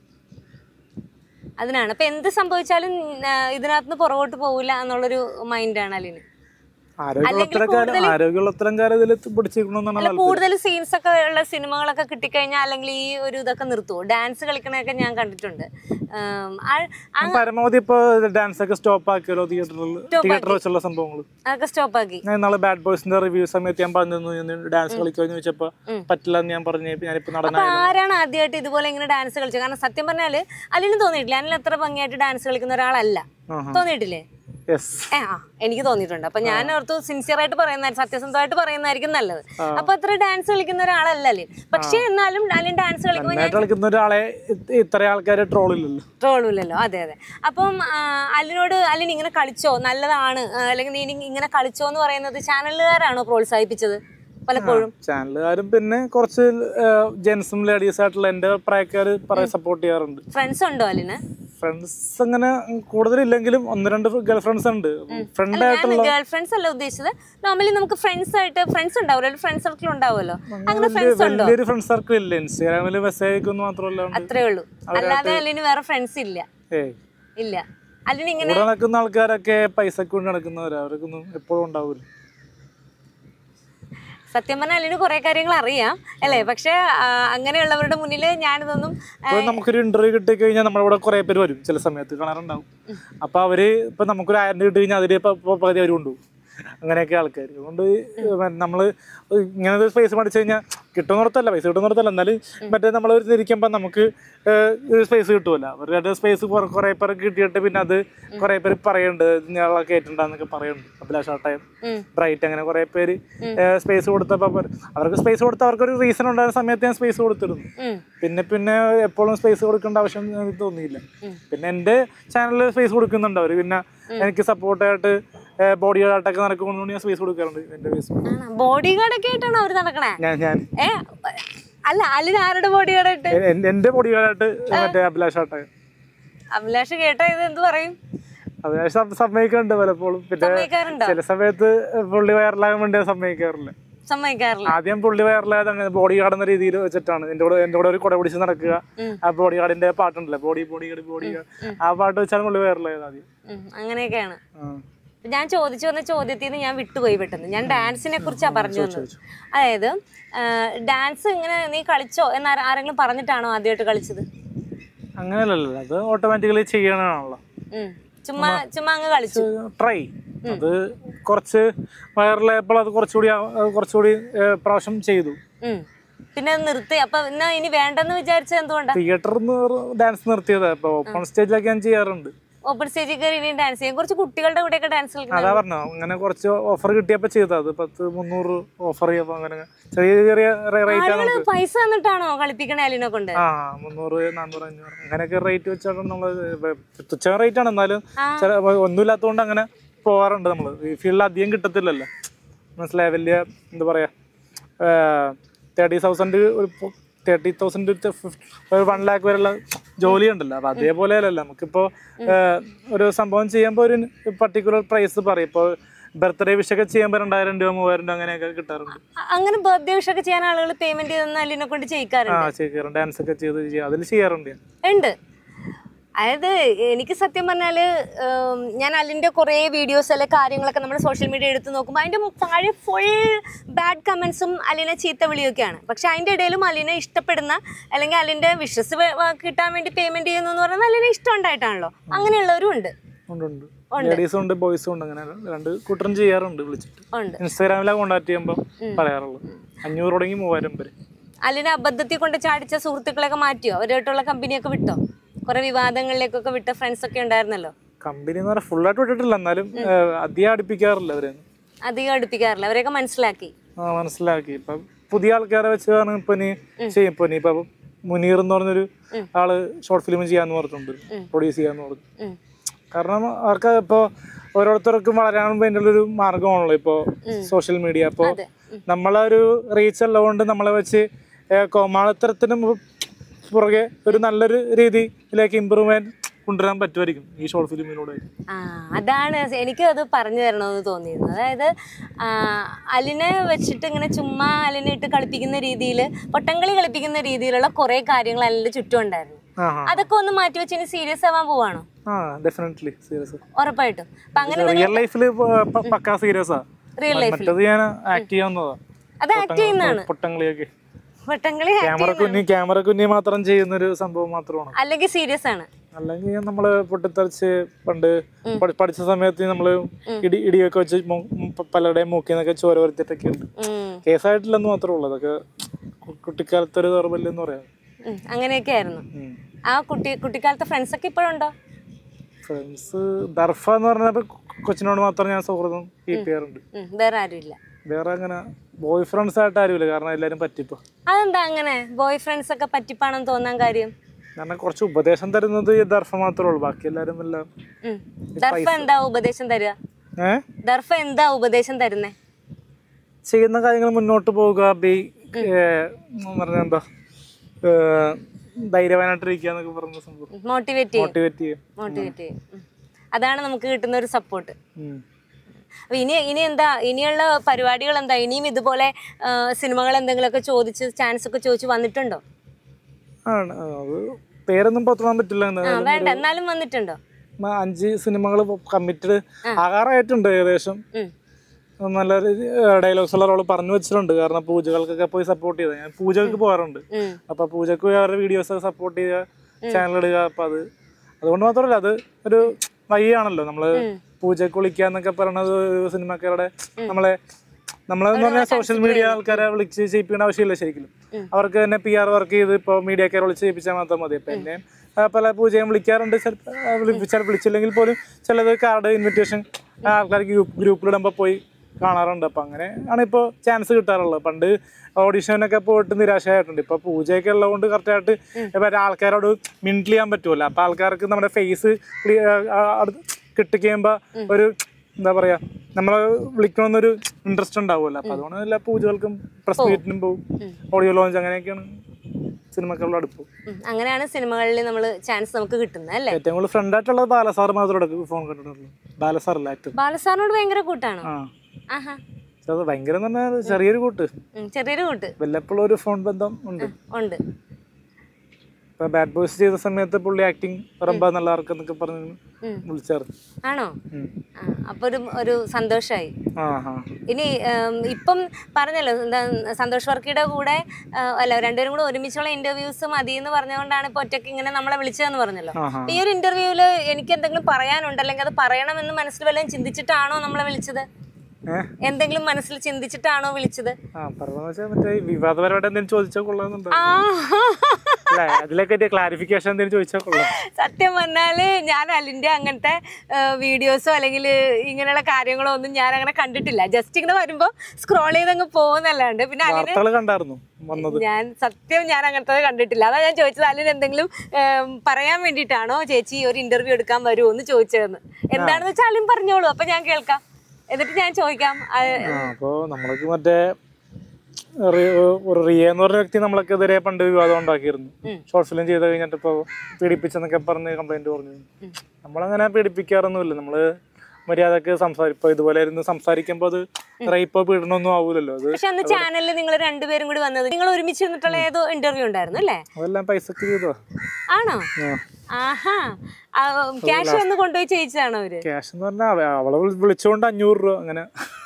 Speaker 2: അതിനാണ് അപ്പൊ എന്ത് സംഭവിച്ചാലും ആ, ഇതിനകത്തുനിന്ന് പുറകോട്ട് പോകില്ല എന്നുള്ളൊരു മൈൻഡാണ് അലിന്
Speaker 1: ആരോഗ്യമുള്ള കാലം ആരോഗ്യമുള്ള അത്തരം കാലം ഇതിൽ പിടിച്ചിരിക്കണമെന്നാണ്
Speaker 2: അല്ല കൂടുതൽ സീൻസ് ഒക്കെ ഉള്ള സിനിമകളൊക്കെ കിട്ടിക്കഴിഞ്ഞാൽ അല്ലെങ്കിൽ ഈ ഒരു ഇതൊക്കെ നിർത്തുമോ ഡാൻസ് കളിക്കണൊക്കെ ഞാൻ കണ്ടിട്ടുണ്ട് ഉം, ആ- ആ-
Speaker 1: പരമാവധി ഇപ്പൊ ഡാൻസ് ഒക്കെ സ്റ്റോപ്പ് ആക്കിയല്ലോ തിയേറ്ററിൽ തിയേറ്ററിൽ വെച്ചുള്ള സംഭവങ്ങൾ
Speaker 2: അതൊക്കെ സ്റ്റോപ്പ് ആക്കി
Speaker 1: ഞാൻ നാളെ ബാഡ് ബോയ്സിന്റെ റിവ്യൂ സമയത്ത് ഞാൻ പറഞ്ഞു ഡാൻസ് കളിക്കുമെന്ന് ചോദിച്ചപ്പോ പറ്റില്ല എന്ന് ഞാൻ പറഞ്ഞു ഞാനിപ്പോ
Speaker 2: അപ്പൊ
Speaker 1: നടനായ
Speaker 2: ആരാണ് ആദ്യമായിട്ട് ഇതുപോലെ ഇങ്ങനെ ഡാൻസ് കളിച്ചത് കാരണം സത്യം പറഞ്ഞാല് അലിന് തോന്നിയിട്ടില്ല അനിൽ അത്ര ഭംഗിയായിട്ട് ഡാൻസ് കളിക്കുന്ന ഒരാളല്ല തോന്നിയിട്ടില്ലേ
Speaker 1: യെസ്
Speaker 2: ഏ ആ എനിക്ക് തോന്നിയിട്ടുണ്ട് അപ്പൊ ഞാൻ ഓർത്തു സിൻസിയർ ആയിട്ട് പറയുന്ന സത്യസന്ധമായിട്ട് പറയുന്നതായിരിക്കും നല്ലത് അപ്പൊ അത്ര ഡാൻസ് കളിക്കുന്ന ഒരാളല്ല അലിൻ പക്ഷെ എന്നാലും അലിൻ ഡാൻസ് കളിക്കുമ്പോൾ
Speaker 1: നന്നായിട്ട് കളിക്കുന്ന ഒരാളെ ഇത് ഇത്ര ആൾക്കാരെ ട്രോളില്ലല്ലോ
Speaker 2: ട്രോളില്ലല്ലോ അതെ അതെ അപ്പം ആ, അലിനോട് അലിൻ ഇങ്ങനെ കളിച്ചോ നല്ലതാണ് ആ, അല്ലെങ്കിൽ നീ ഇനി ഇങ്ങനെ കളിച്ചോ എന്ന് പറയുന്നത് ചാനലുകാരാണോ പ്രോത്സാഹിപ്പിച്ചത് പലപ്പോഴും
Speaker 1: ചാനലുകാരും പിന്നെ കുറച്ച് ജെൻസും ലേഡീസ് ആയിട്ടുള്ള എന്റെ പ്രായക്കാർ പറയാൻ സപ്പോർട്ട് ചെയ്യാറുണ്ട്
Speaker 2: ഫ്രണ്ട്സ് ഉണ്ടോ അലിന്
Speaker 1: ഫ്രണ്ട്സ് അങ്ങനെ കൂടുതലില്ലെങ്കിലും ഒന്ന് രണ്ട് ഗേൾ ഫ്രണ്ട്സ് ഉണ്ട് ഫ്രണ്ട്
Speaker 2: ഞാൻ
Speaker 1: ആയിട്ടുള്ള
Speaker 2: ഗേൾ ഫ്രണ്ട്സ് അല്ല ഉദ്ദേശിച്ചത് നോർമലി നമുക്ക് ഫ്രണ്ട്സ് ആയിട്ട് ഫ്രണ്ട്സ് ഉണ്ടാവുമല്ലോ ഒരു ഫ്രണ്ട് സർക്കിൾ ഉണ്ടാവുമല്ലോ അങ്ങനെ ഫ്രണ്ട്സ് ഉണ്ടോ
Speaker 1: വലിയൊരു ഫ്രണ്ട് സർക്കിൾ ഇല്ല ഇൻസ്റ്റാഗ്രാമിൽ മെസ്സേജ് അയക്കുന്നു മാത്രമല്ല
Speaker 2: അത്രേ ഉള്ളൂ അല്ലാതെ അലിന് വേറെ ഫ്രണ്ട്സ് ഇല്ല
Speaker 1: ഏയ്
Speaker 2: ഇല്ല അലിന് ഇങ്ങനെ
Speaker 1: കൂടെ നടക്കുന്ന ആൾക്കാരൊക്കെ പൈസക്ക് കൊണ്ട് നടക്കുന്നവരാ അവർക്കൊന്നും എപ്പോഴും ഉണ്ടാവില്ല
Speaker 2: സത്യം പറഞ്ഞാൽ അലിന് കുറെ കാര്യങ്ങൾ അറിയാം അല്ലേ പക്ഷെ ആ, അങ്ങനെയുള്ളവരുടെ മുന്നിൽ ഞാനിതൊന്നും ആ,
Speaker 1: ഇപ്പൊ നമുക്കൊരു ഇന്റർവ്യൂ കിട്ടി കഴിഞ്ഞാൽ നമ്മുടെ ഇവിടെ കുറെ പേര് വരും ചില സമയത്ത് കാണാറുണ്ടാവും അപ്പൊ അവര് ഇപ്പൊ നമുക്കൊരു ആയിരം രൂപ കിട്ടി കഴിഞ്ഞാൽ അതിൽ ഇപ്പൊ പകുതി അവർ കൊണ്ടുപോകും അങ്ങനെയൊക്കെ ആൾക്കാർ അതുകൊണ്ട് നമ്മള് ഇങ്ങനെ ഒരു സ്പേസ് മേടിച്ചു കഴിഞ്ഞാൽ കിട്ടുന്നിടത്തല്ല പൈസ കിട്ടുന്നിടത്തല്ല എന്നാലും മറ്റേ നമ്മൾ ഇരിക്കുമ്പോൾ നമുക്ക് ഏഹ്, ഒരു സ്പേസ് കിട്ടുമല്ലോ അവരുടെ സ്പേസ് കുറെ പേർ കിട്ടിയിട്ട് പിന്നെ അത് കുറെ പേര് പറയുന്നുണ്ട് ഞങ്ങളെ കയറ്റുണ്ടെന്നൊക്കെ പറയുന്നുണ്ട് അഭിലാഷ് ആട്ടയം
Speaker 2: ഉം.
Speaker 1: ബ്രൈറ്റ് അങ്ങനെ കുറെ പേര് സ്പേസ് കൊടുത്തപ്പോൾ അവർക്ക് സ്പേസ് കൊടുത്ത അവർക്കൊരു റീസൺ ഉണ്ടായിരുന്ന സമയത്ത് ഞാൻ സ്പേസ് കൊടുത്തിരുന്നു
Speaker 2: ഉം.
Speaker 1: പിന്നെ പിന്നെ എപ്പോഴും സ്പേസ് കൊടുക്കേണ്ട ആവശ്യം എനിക്ക് തോന്നിയില്ല പിന്നെ എൻ്റെ ചാനലിൽ സ്പേസ് കൊടുക്കുന്നുണ്ട് അവർ പിന്നെ എനിക്ക് സപ്പോർട്ടായിട്ട് ബോഡി ഗാർഡായിട്ടൊക്കെ നടക്കുമ്പോൾ ഞാൻ സ്പേസ് കൊടുക്കാറുണ്ട് എൻ്റെ ഫേസ്ബുക്ക്
Speaker 2: ബോഡി ഗാർഡ് ഒക്കെ ആയിട്ടാണ് അവർ നടക്കണേ
Speaker 1: ഞാൻ ഞാൻ
Speaker 2: ഏ അല്ല അലിന് ആരുടെ ബോഡി ഗാർഡ് ഇട്ട്
Speaker 1: എ- എൻ- എൻ്റെ ബോഡി ഗാർഡായിട്ട് മറ്റേ അഭിലാഷ് ആട്ടെ
Speaker 2: അഭിലാഷ് കേട്ടാ ഇത് എന്ത് പറയും
Speaker 1: അഭിലാഷ് സം- സമ്മതിക്കാറുണ്ട് പലപ്പോഴും പിന്നെ
Speaker 2: സമ്മതിക്കാറുണ്ടോ
Speaker 1: ചില സമയത്ത് പുള്ളി വൈറലാകാൻ വേണ്ടി അത് സമ്മതിക്കാറില്ല
Speaker 2: സമ്മതിക്കാറില്ല
Speaker 1: ആദ്യം പുള്ളി വൈറലായത് അങ്ങനെ ബോഡി ഗാർഡ് എന്ന രീതിയിൽ വെച്ചിട്ടാണ് എൻ്റെ കൂടെ എൻ്റെ കൂടെ ഒരു കുട പിടിച്ച് നടക്കുക ആ ബോഡി ഗാർഡിന്റെ പാട്ടുണ്ടല്ലോ body body guard body guard ആ പാട്ട് വെച്ചാണ് പുള്ളി വൈറലായത് ആദ്യം
Speaker 2: ഉം, അങ്ങനെയൊക്കെയാണ്
Speaker 1: ആ.
Speaker 2: ഞാൻ ചോദിച്ചു വന്ന ചോദ്യത്തിൽ നിന്ന് ഞാൻ വിട്ടുപോയി പെട്ടെന്ന് ഞാൻ ഡാൻസിനെ കുറിച്ചാണ് പറഞ്ഞു വന്നത് അതായത് ഡാൻസ് ഇങ്ങനെ നീ കളിച്ചോ എന്ന് ആര- ആരെങ്കിലും പറഞ്ഞിട്ടാണോ ആദ്യമായിട്ട് കളിച്ചത്
Speaker 1: അങ്ങനെയല്ലല്ലോ അത് ഓട്ടോമാറ്റിക്കലി ചെയ്യണതാണല്ലോ
Speaker 2: ഉം. ചുമ്മാ ചുമ്മാ അങ്ങ് കളിച്ചു
Speaker 1: ട്രൈ അത് കുറച്ച് വൈറലായപ്പോൾ അത് കുറച്ചുകൂടി ആ- അത് കുറച്ചുകൂടി ഏ, പ്രാവശ്യം ചെയ്തു
Speaker 2: ഉം. പിന്നെ അത് നിർത്തി അപ്പൊ എന്നാ ഇനി വേണ്ടെന്ന് വിചാരിച്ചത് എന്തുകൊണ്ടാ
Speaker 1: തിയേറ്ററിൽ നിന്ന് ഡാൻസ് നിർത്തിയതാ ഇപ്പൊ ഓപ്പൺ സ്റ്റേജിലൊക്കെ ഞാൻ ചെയ്യാറുണ്ട്
Speaker 2: ഓപ്പൺ സ്റ്റേജിൽ കയറി ഇനിയും ഡാൻസ് ചെയ്യും കുറച്ച് കുട്ടികളുടെ കൂടെയൊക്കെ ഡാൻസ് കളിക്കുന്നത്
Speaker 1: അതാ പറഞ്ഞോ അങ്ങനെ കുറച്ച് ഓഫർ കിട്ടിയപ്പോ ചെയ്തത് അത് പത്ത് മുന്നൂറ് ഓഫർ ചെയ്യപ്പോ അങ്ങനെ ചെറിയ ചെറിയ റേറ്റ് ആണ്
Speaker 2: ആളുകള് പൈസ തന്നിട്ടാണോ കളിപ്പിക്കണേ അലിനെ കൊണ്ട്
Speaker 1: ആ മുന്നൂറ് നാന്നൂറ് അഞ്ഞൂറ് അങ്ങനെയൊക്കെ റേറ്റ് വെച്ചാണ് നമ്മള് തുച്ഛ റേറ്റ് ആണ് എന്നാലും ചില ഒന്നുമില്ലാത്തതുകൊണ്ട് അങ്ങനെ പോവാറുണ്ട് നമ്മള് ഈ ഫീൽഡിൽ അധികം കിട്ടത്തില്ലല്ലോ മനസ്സിലായ വലിയ എന്താ പറയാ തേർട്ടി തൗസൻഡ് ഒരു തേർട്ടി തൗസൻഡ് ഒരു വൺ ലാക്ക് വരെയുള്ള ജോലി ഉണ്ടല്ലോ അപ്പൊ അതേപോലെ അല്ലല്ലോ നമുക്കിപ്പോ ഏഹ്, ഒരു സംഭവം ചെയ്യുമ്പോൾ ഒരു പർട്ടിക്കുലർ പ്രൈസ് പറയും ഇപ്പോൾ ബർത്ത്ഡേ വിഷൊക്കെ ചെയ്യുമ്പോൾ രണ്ടായിരം രൂപ മൂവായിരം രൂപ അങ്ങനെയൊക്കെ കിട്ടാറുണ്ട്
Speaker 2: അ- അങ്ങനെ ബർത്ത്ഡേ വിഷ് ഒക്കെ ചെയ്യാൻ ആളുകൾ പേയ്മെന്റ് ചെയ്തെന്ന് അലിനെ കൊണ്ട്
Speaker 1: ആ
Speaker 2: ചെയ്യിക്കാറുണ്ട്
Speaker 1: ചെയ്യാറുണ്ട് ഡാൻസ് ഒക്കെ ചെയ്ത് ചെയ്യാം അതിൽ ചെയ്യാറുണ്ട് ഞാൻ
Speaker 2: ഉണ്ട് അതായത് എനിക്ക് സത്യം പറഞ്ഞാല് ഉം, ഞാൻ അലിന്റെ കുറേ വീഡിയോസ് അല്ലെ കാര്യങ്ങളൊക്കെ നമ്മുടെ സോഷ്യൽ മീഡിയ എടുത്ത് നോക്കുമ്പോൾ അതിന്റെ മു- താഴെ ഫുൾ ബാഡ് കമന്റ്സും അലിനെ ചീത്ത വിളിയൊക്കെയാണ് പക്ഷെ അതിന്റെ ഇടയിലും അലിനെ ഇഷ്ടപ്പെടുന്ന അല്ലെങ്കിൽ അലിന്റെ വിഷസ് കിട്ടാൻ വേണ്ടി പേയ്മെന്റ് ചെയ്യുന്നു എന്ന് പറഞ്ഞാൽ അലിനെ ഇഷ്ടം ഉണ്ടായിട്ടാണല്ലോ അങ്ങനെയുള്ളവരും ഉണ്ട്
Speaker 1: ഉണ്ട് ഉണ്ട് ലേഡീസും ഉണ്ട് ബോയ്സും ഉണ്ട് അങ്ങനെ രണ്ട് കൂട്ടരും ചെയ്യാറുണ്ട് വിളിച്ചിട്ട്
Speaker 2: ഉണ്ട്
Speaker 1: ഇൻസ്റ്റാഗ്രാമിലാണ് കോണ്ടാക്ട് ചെയ്യുമ്പോൾ പറയാറുള്ളത് അഞ്ഞൂറ് തുടങ്ങി മൂവായിരം വരെ
Speaker 2: അലിനെ അബദ്ധത്തിൽ കൊണ്ട് ചാടിച്ച സുഹൃത്തുക്കളൊക്കെ മാറ്റിയോ അവരുമായിട്ടുള്ള കമ്പനിയൊക്കെ വിട്ടോ കുറെ വിവാദങ്ങളിലേക്കൊക്കെ വിട്ട ഫ്രണ്ട്സ് ഒക്കെ ഉണ്ടായിരുന്നല്ലോ
Speaker 1: കമ്പനി എന്ന് പറഞ്ഞാൽ ഫുള്ളായിട്ട് വിട്ടിട്ടില്ല എന്നാലും ഏഹ്, അധികം അടുപ്പിക്കാറില്ല അവരെ
Speaker 2: അധികം അടുപ്പിക്കാറില്ല അവരെയൊക്കെ മനസ്സിലാക്കി
Speaker 1: ആ മനസ്സിലാക്കി ഇപ്പം പുതിയ ആൾക്കാരെ വെച്ചാണ് ഇപ്പൊ നീ ചെയ്യും ഇപ്പൊ നീ ഇപ്പൊ മുനീർ എന്ന് പറഞ്ഞൊരു ആള് ഷോർട്ട് ഫിലിം ചെയ്യാന്ന് പറഞ്ഞിട്ടുണ്ട് പ്രൊഡ്യൂസ് ചെയ്യാന്ന് പറഞ്ഞു
Speaker 2: ഉം.
Speaker 1: കാരണം അവർക്ക് ഇപ്പോൾ ഓരോരുത്തർക്കും വളരാൻ വേണ്ടിയുള്ളൊരു മാർഗമാണല്ലോ ഇപ്പോൾ സോഷ്യൽ മീഡിയ അപ്പോൾ
Speaker 2: അതെ.
Speaker 1: നമ്മളൊരു റീച്ച് ഉള്ളതുകൊണ്ട് നമ്മളെ വെച്ച് ഏഹ്, കോമാളിത്തരത്തിന് മു- പുറകെ ഒരു നല്ലൊരു രീതിയിലേക്ക് ഇമ്പ്രൂവ്മെന്റ് കൊണ്ടുവരാൻ പറ്റുമായിരിക്കും ഈ ഷോർട്ട് ഫിലിമിലൂടെ
Speaker 2: ആ അതാണ് എനിക്ക് അത് പറഞ്ഞു തരണമെന്ന് തോന്നിയിരുന്നു അതായത് ആ, അലിനെ വെച്ചിട്ട് ഇങ്ങനെ ചുമ്മാ അലിനെ ഇട്ട് കളിപ്പിക്കുന്ന രീതിയിൽ പൊട്ടങ്കളി കളിപ്പിക്കുന്ന രീതിയിലുള്ള കുറേ കാര്യങ്ങൾ അലിൻ്റെ ചുറ്റും ഉണ്ടായിരുന്നു
Speaker 1: ആ
Speaker 2: അതൊക്കെ ഒന്ന് മാറ്റി വെച്ച് ഇനി സീരിയസ് ആവാൻ പോവാണോ
Speaker 1: ആ ഡെഫിനറ്റ്ലി സീരിയസ്
Speaker 2: ഉറപ്പായിട്ടും അപ്പൊ അങ്ങനെ
Speaker 1: റിയൽ ലൈഫിൽ പക്കാ സീരിയസാ
Speaker 2: റിയൽ ലൈഫിൽ
Speaker 1: മറ്റത് ഞാൻ ആക്ട് ചെയ്യാവുന്നതാ
Speaker 2: അത് ആക്ട് ചെയ്യുന്നതാണ്
Speaker 1: പൊട്ടങ്കളിയൊക്കെ
Speaker 2: വട്ടംകളി act
Speaker 1: ക്യാമറ കുഞ്ഞി ക്യാമറ കുഞ്ഞി മാത്രം ചെയ്യുന്ന ഒരു സംഭവം മാത്രമാണ്
Speaker 2: അല്ലെങ്കിൽ സീരിയസ് ആണ്
Speaker 1: അല്ലെങ്കിൽ നമ്മള് പൊട്ടിത്തെറിച്ച് പണ്ട് പഠി- പഠിച്ച സമയത്ത് നമ്മള് ഇടി ഇടിയൊക്കെ വെച്ച് മു- പ- പലരുടെയും മൂക്കിൽ നിന്നൊക്കെ ചോര വരുത്തിട്ടൊക്കെ ഉണ്ട്
Speaker 2: ഉം.
Speaker 1: കേസായിട്ടില്ലെന്ന് മാത്രമേ ഉള്ളൂ അതൊക്കെ കു- കുട്ടിക്കാലത്തൊരു ദൗർബല്യം പറയാം
Speaker 2: ഉം. അങ്ങനെയൊക്കെ ആയിരുന്നു ആ കുട്ടി കുട്ടിക്കാലത്തെ ഫ്രണ്ട്സ് ഒക്കെ ഇപ്പോഴുണ്ടോ
Speaker 1: ഫ്രണ്ട്സ് ദർഫ എന്ന് പറഞ്ഞ കൊച്ചിനോട് മാത്രം ഞാൻ സൗഹൃദം കീപ്പ് ചെയ്യാറുണ്ട്
Speaker 2: ഉം. വേറെ ആരുമില്ല
Speaker 1: വേറെ അങ്ങനെ ബോയ് ഫ്രണ്ട്സ് ആയിട്ട് ആരുമില്ല കാരണം എല്ലാവരും പറ്റിപ്പോ
Speaker 2: അതെന്താ അങ്ങനെ ബോയ് ഫ്രണ്ട്സ് ഒക്കെ പറ്റിപ്പാണെന്ന് തോന്നാൻ കാര്യം
Speaker 1: കാരണം കുറച്ച് ഉപദേശം തരുന്നത് ഈ ദർഫ മാത്രമേ ഉള്ളൂ ബാക്കി എല്ലാവരും എല്ലാം
Speaker 2: ഉം. ദർഫ എന്താ ഉപദേശം തരിക
Speaker 1: ഏഹ്
Speaker 2: ദർഫ എന്താ ഉപദേശം തരുന്നേ
Speaker 1: ചെയ്യുന്ന കാര്യങ്ങൾ മുന്നോട്ട് പോവുക ബി പറഞ്ഞ എന്താ ഏഹ്, ധൈര്യവാനായിട്ടിരിക്കുക എന്നൊക്കെ പറഞ്ഞ സംഭവം
Speaker 2: മോട്ടിവേറ്റ് ചെയ്യും
Speaker 1: മോട്ടിവേറ്റ് ചെയ്യുക
Speaker 2: മോട്ടിവേറ്റ് ചെയ്യും ഉം. അതാണ് നമുക്ക് കിട്ടുന്ന ഒരു സപ്പോർട്ട്
Speaker 1: ഉം.
Speaker 2: അപ്പൊ ഇനി ഇനി എന്താ ഇനിയുള്ള പരിപാടികൾ എന്താ ഇനിയും ഇതുപോലെ ആ, സിനിമകൾ എന്തെങ്കിലുമൊക്കെ ചോദിച്ച് ചാൻസ് ഒക്കെ ചോദിച്ച് വന്നിട്ടുണ്ടോ
Speaker 1: ആണ് അത് പേരൊന്നും പുറത്തുവിടാൻ പറ്റില്ല
Speaker 2: ആ
Speaker 1: എന്തായാലും
Speaker 2: വേണ്ട എന്നാലും വന്നിട്ടുണ്ടോ
Speaker 1: മ- അഞ്ച് സിനിമകൾ കമ്മിറ്റഡ് ആകാറായിട്ടുണ്ട് ഏകദേശം
Speaker 2: ഉം.
Speaker 1: നല്ല ഡയലോഗ്സ് ഉള്ള റോള് പറഞ്ഞു വെച്ചിട്ടുണ്ട് കാരണം പൂജകൾക്കൊക്കെ പോയി സപ്പോർട്ട് ചെയ്ത ഞാൻ പൂജകൾക്ക് പോകാറുണ്ട്
Speaker 2: ഉം.
Speaker 1: അപ്പൊ പൂജക്ക് പോയി അവരുടെ വീഡിയോസ് സപ്പോർട്ട് ചെയ്യുക ചാനൽ ഇടുക അപ്പൊ അത് അതുകൊണ്ട് മാത്രമല്ല അത് ഒരു വഴിയാണല്ലോ നമ്മള് പൂജക്ക് വിളിക്കുക എന്നൊക്കെ പറയണത് ഒരു സിനിമക്കാരുടെ നമ്മളെ നമ്മളെന്ന് പറഞ്ഞാൽ സോഷ്യൽ മീഡിയ ആൾക്കാരെ വിളിച്ച് ചെയ്യിപ്പിക്കേണ്ട ആവശ്യമില്ല ശരിക്കും അവർക്ക് തന്നെ പി ആർ വർക്ക് ചെയ്ത് ഇപ്പോൾ മീഡിയക്കാരെ വിളിച്ച് ചെയ്യിപ്പിച്ചാൽ മാത്രം മതി അപ്പൊ എന്നെ ആ, പല പൂജയും വിളിക്കാറുണ്ട് ചിലപ്പോൾ വിളിച്ചാൽ വിളിച്ചില്ലെങ്കിൽ പോലും ചിലത് കാർഡ് ഇൻവിറ്റേഷൻ ആൾക്കാർ ഗ്രൂപ്പ് ഗ്രൂപ്പിലിടുമ്പോൾ പോയി കാണാറുണ്ട് അപ്പം അങ്ങനെ ആണ് ഇപ്പോൾ ചാൻസ് കിട്ടാറുള്ളത് പണ്ട് ഓഡീഷനൊക്കെ പോയിട്ട് നിരാശയായിട്ടുണ്ട് ഇപ്പോൾ പൂജയൊക്കെ ഉള്ളതുകൊണ്ട് കറക്റ്റായിട്ട് ഇപ്പം ആൾക്കാരോട് മിൻറ്റിൽ ചെയ്യാൻ പറ്റുമല്ലോ അപ്പോൾ ആൾക്കാർക്ക് നമ്മുടെ ഫേസ് കിട്ടിക്കഴിയുമ്പോൾ ഒരു എന്താ പറയാ നമ്മളെ വിളിക്കണമെന്നൊരു ഇൻട്രസ്റ്റ് ഉണ്ടാവുമല്ലോ അപ്പം അതുകൊണ്ട് എല്ലാ പൂജകൾക്കും പ്രസ് മീറ്റിനും പോകും ഓഡിയോ ലോഞ്ച് അങ്ങനെയൊക്കെയാണ് സിനിമക്കുള്ള അടുപ്പം
Speaker 2: ഉം. അങ്ങനെയാണ് സിനിമകളിൽ നമ്മൾ ചാൻസ് നമുക്ക് കിട്ടുന്നത് അല്ലേ
Speaker 1: ഏറ്റവും കൂടുതൽ ഫ്രണ്ട് ആയിട്ടുള്ളത് ബാലസാർ മാത്രമേ ഫോൺ കണ്ടിട്ടുള്ളൂ ബാലസാറല്ല ഏറ്റവും
Speaker 2: ബാലസാറിനോട് ഭയങ്കര കൂട്ടാണോ
Speaker 1: ആ
Speaker 2: ആഹാ
Speaker 1: പക്ഷെ അത് ഭയങ്കര എന്ന് പറഞ്ഞാൽ ചെറിയൊരു കൂട്ട്
Speaker 2: ഉം. ചെറിയൊരു കൂട്ട്
Speaker 1: വല്ലപ്പോഴും ഒരു ഫോൺ ബന്ധം ഉണ്ട്
Speaker 2: ഉണ്ട്
Speaker 1: ഇപ്പൊ ബാഡ് ബോയ്സ് ചെയ്ത സമയത്ത് പുള്ളി ആക്ടിങ് പറയുമ്പോ നല്ല ആർക്കെന്നൊക്കെ പറഞ്ഞ്
Speaker 2: ഉം.
Speaker 1: വിളിച്ചായിരുന്നു
Speaker 2: ആണോ
Speaker 1: ഉം.
Speaker 2: ആ, അപ്പൊ ഒരു ഒരു സന്തോഷമായി
Speaker 1: ആ ഹാ
Speaker 2: ഇനി ഉം, ഇപ്പം പറഞ്ഞല്ലോ എന്താ സന്തോഷ് വർക്കിയുടെ കൂടെ ആ, അല്ല രണ്ടുപേരും കൂടെ ഒരുമിച്ചുള്ള ഇന്റർവ്യൂസ് മതി എന്ന് പറഞ്ഞുകൊണ്ടാണ് ഇപ്പൊ ഒറ്റയ്ക്ക് ഇങ്ങനെ നമ്മളെ വിളിച്ചതെന്ന് പറഞ്ഞല്ലോ
Speaker 1: ആ ഹാ
Speaker 2: ഈ ഒരു ഇന്റർവ്യൂവില് എനിക്ക് എന്തെങ്കിലും പറയാനുണ്ട് അല്ലെങ്കിൽ അത് പറയണമെന്ന് മനസ്സിൽ വല്ലതും ചിന്തിച്ചിട്ടാണോ നമ്മളെ വിളിച്ചത്
Speaker 1: ഏഹ്
Speaker 2: എന്തെങ്കിലും മനസ്സിൽ ചിന്തിച്ചിട്ടാണോ വിളിച്ചത്
Speaker 1: ആ പറഞ്ഞ വെച്ചാൽ മറ്റേ ഈ വിവാദപരമായിട്ട് എന്തെങ്കിലും ചോദിച്ചാൽ കൊള്ളാന്നുണ്ടോ
Speaker 2: ആ
Speaker 1: അല്ല അതിലൊക്കെ ക്ലാരിഫിക്കേഷൻ എന്തെങ്കിലും ചോദിച്ചാൽ കൊള്ളാം
Speaker 2: സത്യം പറഞ്ഞാല് ഞാൻ അലിന്റെ അങ്ങനത്തെ വീഡിയോസോ അല്ലെങ്കിൽ ഇങ്ങനെയുള്ള കാര്യങ്ങളോ ഒന്നും ഞാൻ അങ്ങനെ കണ്ടിട്ടില്ല ജസ്റ്റ് ഇങ്ങനെ വരുമ്പോ സ്ക്രോൾ ചെയ്തങ്ങ് പോകുന്നല്ലാണ്ട് പിന്നെ അലിന്
Speaker 1: വാർത്തകൾ കണ്ടായിരുന്നു വന്നത്
Speaker 2: ഞാൻ സത്യം ഞാൻ അങ്ങനത്തെ കണ്ടിട്ടില്ല അതാ ഞാൻ ചോദിച്ചത് അലിന് എന്തെങ്കിലും ഏം, പറയാൻ വേണ്ടിയിട്ടാണോ ചേച്ചി ഒരു ഇന്റർവ്യൂ എടുക്കാൻ വരുമോ എന്ന് ചോദിച്ചതെന്ന് എന്താണെന്ന് വെച്ചാൽ അലിൻ പറഞ്ഞോളൂ അപ്പൊ ഞാൻ കേൾക്കാം എന്നിട്ട് ഞാൻ ചോദിക്കാം ആ,
Speaker 1: ആ അപ്പോ നമ്മൾക്ക് മറ്റേ റി- ഒരു റിയ എന്ന് പറഞ്ഞ വ്യക്തി നമ്മളൊക്കെ എതിരെ പണ്ട് വിവാദം ഉണ്ടാക്കിയിരുന്നു
Speaker 2: ഉം.
Speaker 1: ഷോർട്ട് ഫിലിം ചെയ്ത് കഴിഞ്ഞിട്ട് ഇപ്പോൾ പീഡിപ്പിച്ചെന്നൊക്കെ പറഞ്ഞ് കംപ്ലൈന്റ് പറഞ്ഞു നമ്മളങ്ങനെ പീഡിപ്പിക്കാറൊന്നുമില്ല നമ്മള് മര്യാദക്ക് സംസാരി ഇപ്പൊ ഇതുപോലെ ഇരുന്ന് സംസാരിക്കുമ്പോൾ അത് റേപ്പോ പീഡനമൊന്നും ആവൂലല്ലോ അത്
Speaker 2: പക്ഷെ അന്ന് ചാനലിൽ നിങ്ങൾ രണ്ടുപേരും കൂടി വന്നത് നിങ്ങൾ ഒരുമിച്ച് നിന്നിട്ടുള്ള ഏതോ ഇന്റർവ്യൂ ഉണ്ടായിരുന്നു അല്ലേ
Speaker 1: അതെല്ലാം പൈസക്ക് ചെയ്തോ
Speaker 2: ആണോ ആഹാ ക്യാഷ് ഒന്ന് കൊണ്ടുപോയി ചെയ്യിച്ചതാണോ അവര്
Speaker 1: ക്യാഷ് എന്ന് പറഞ്ഞാൽ അവളെ വിളി- വിളിച്ചുകൊണ്ട് അഞ്ഞൂറ് രൂപ അങ്ങനെ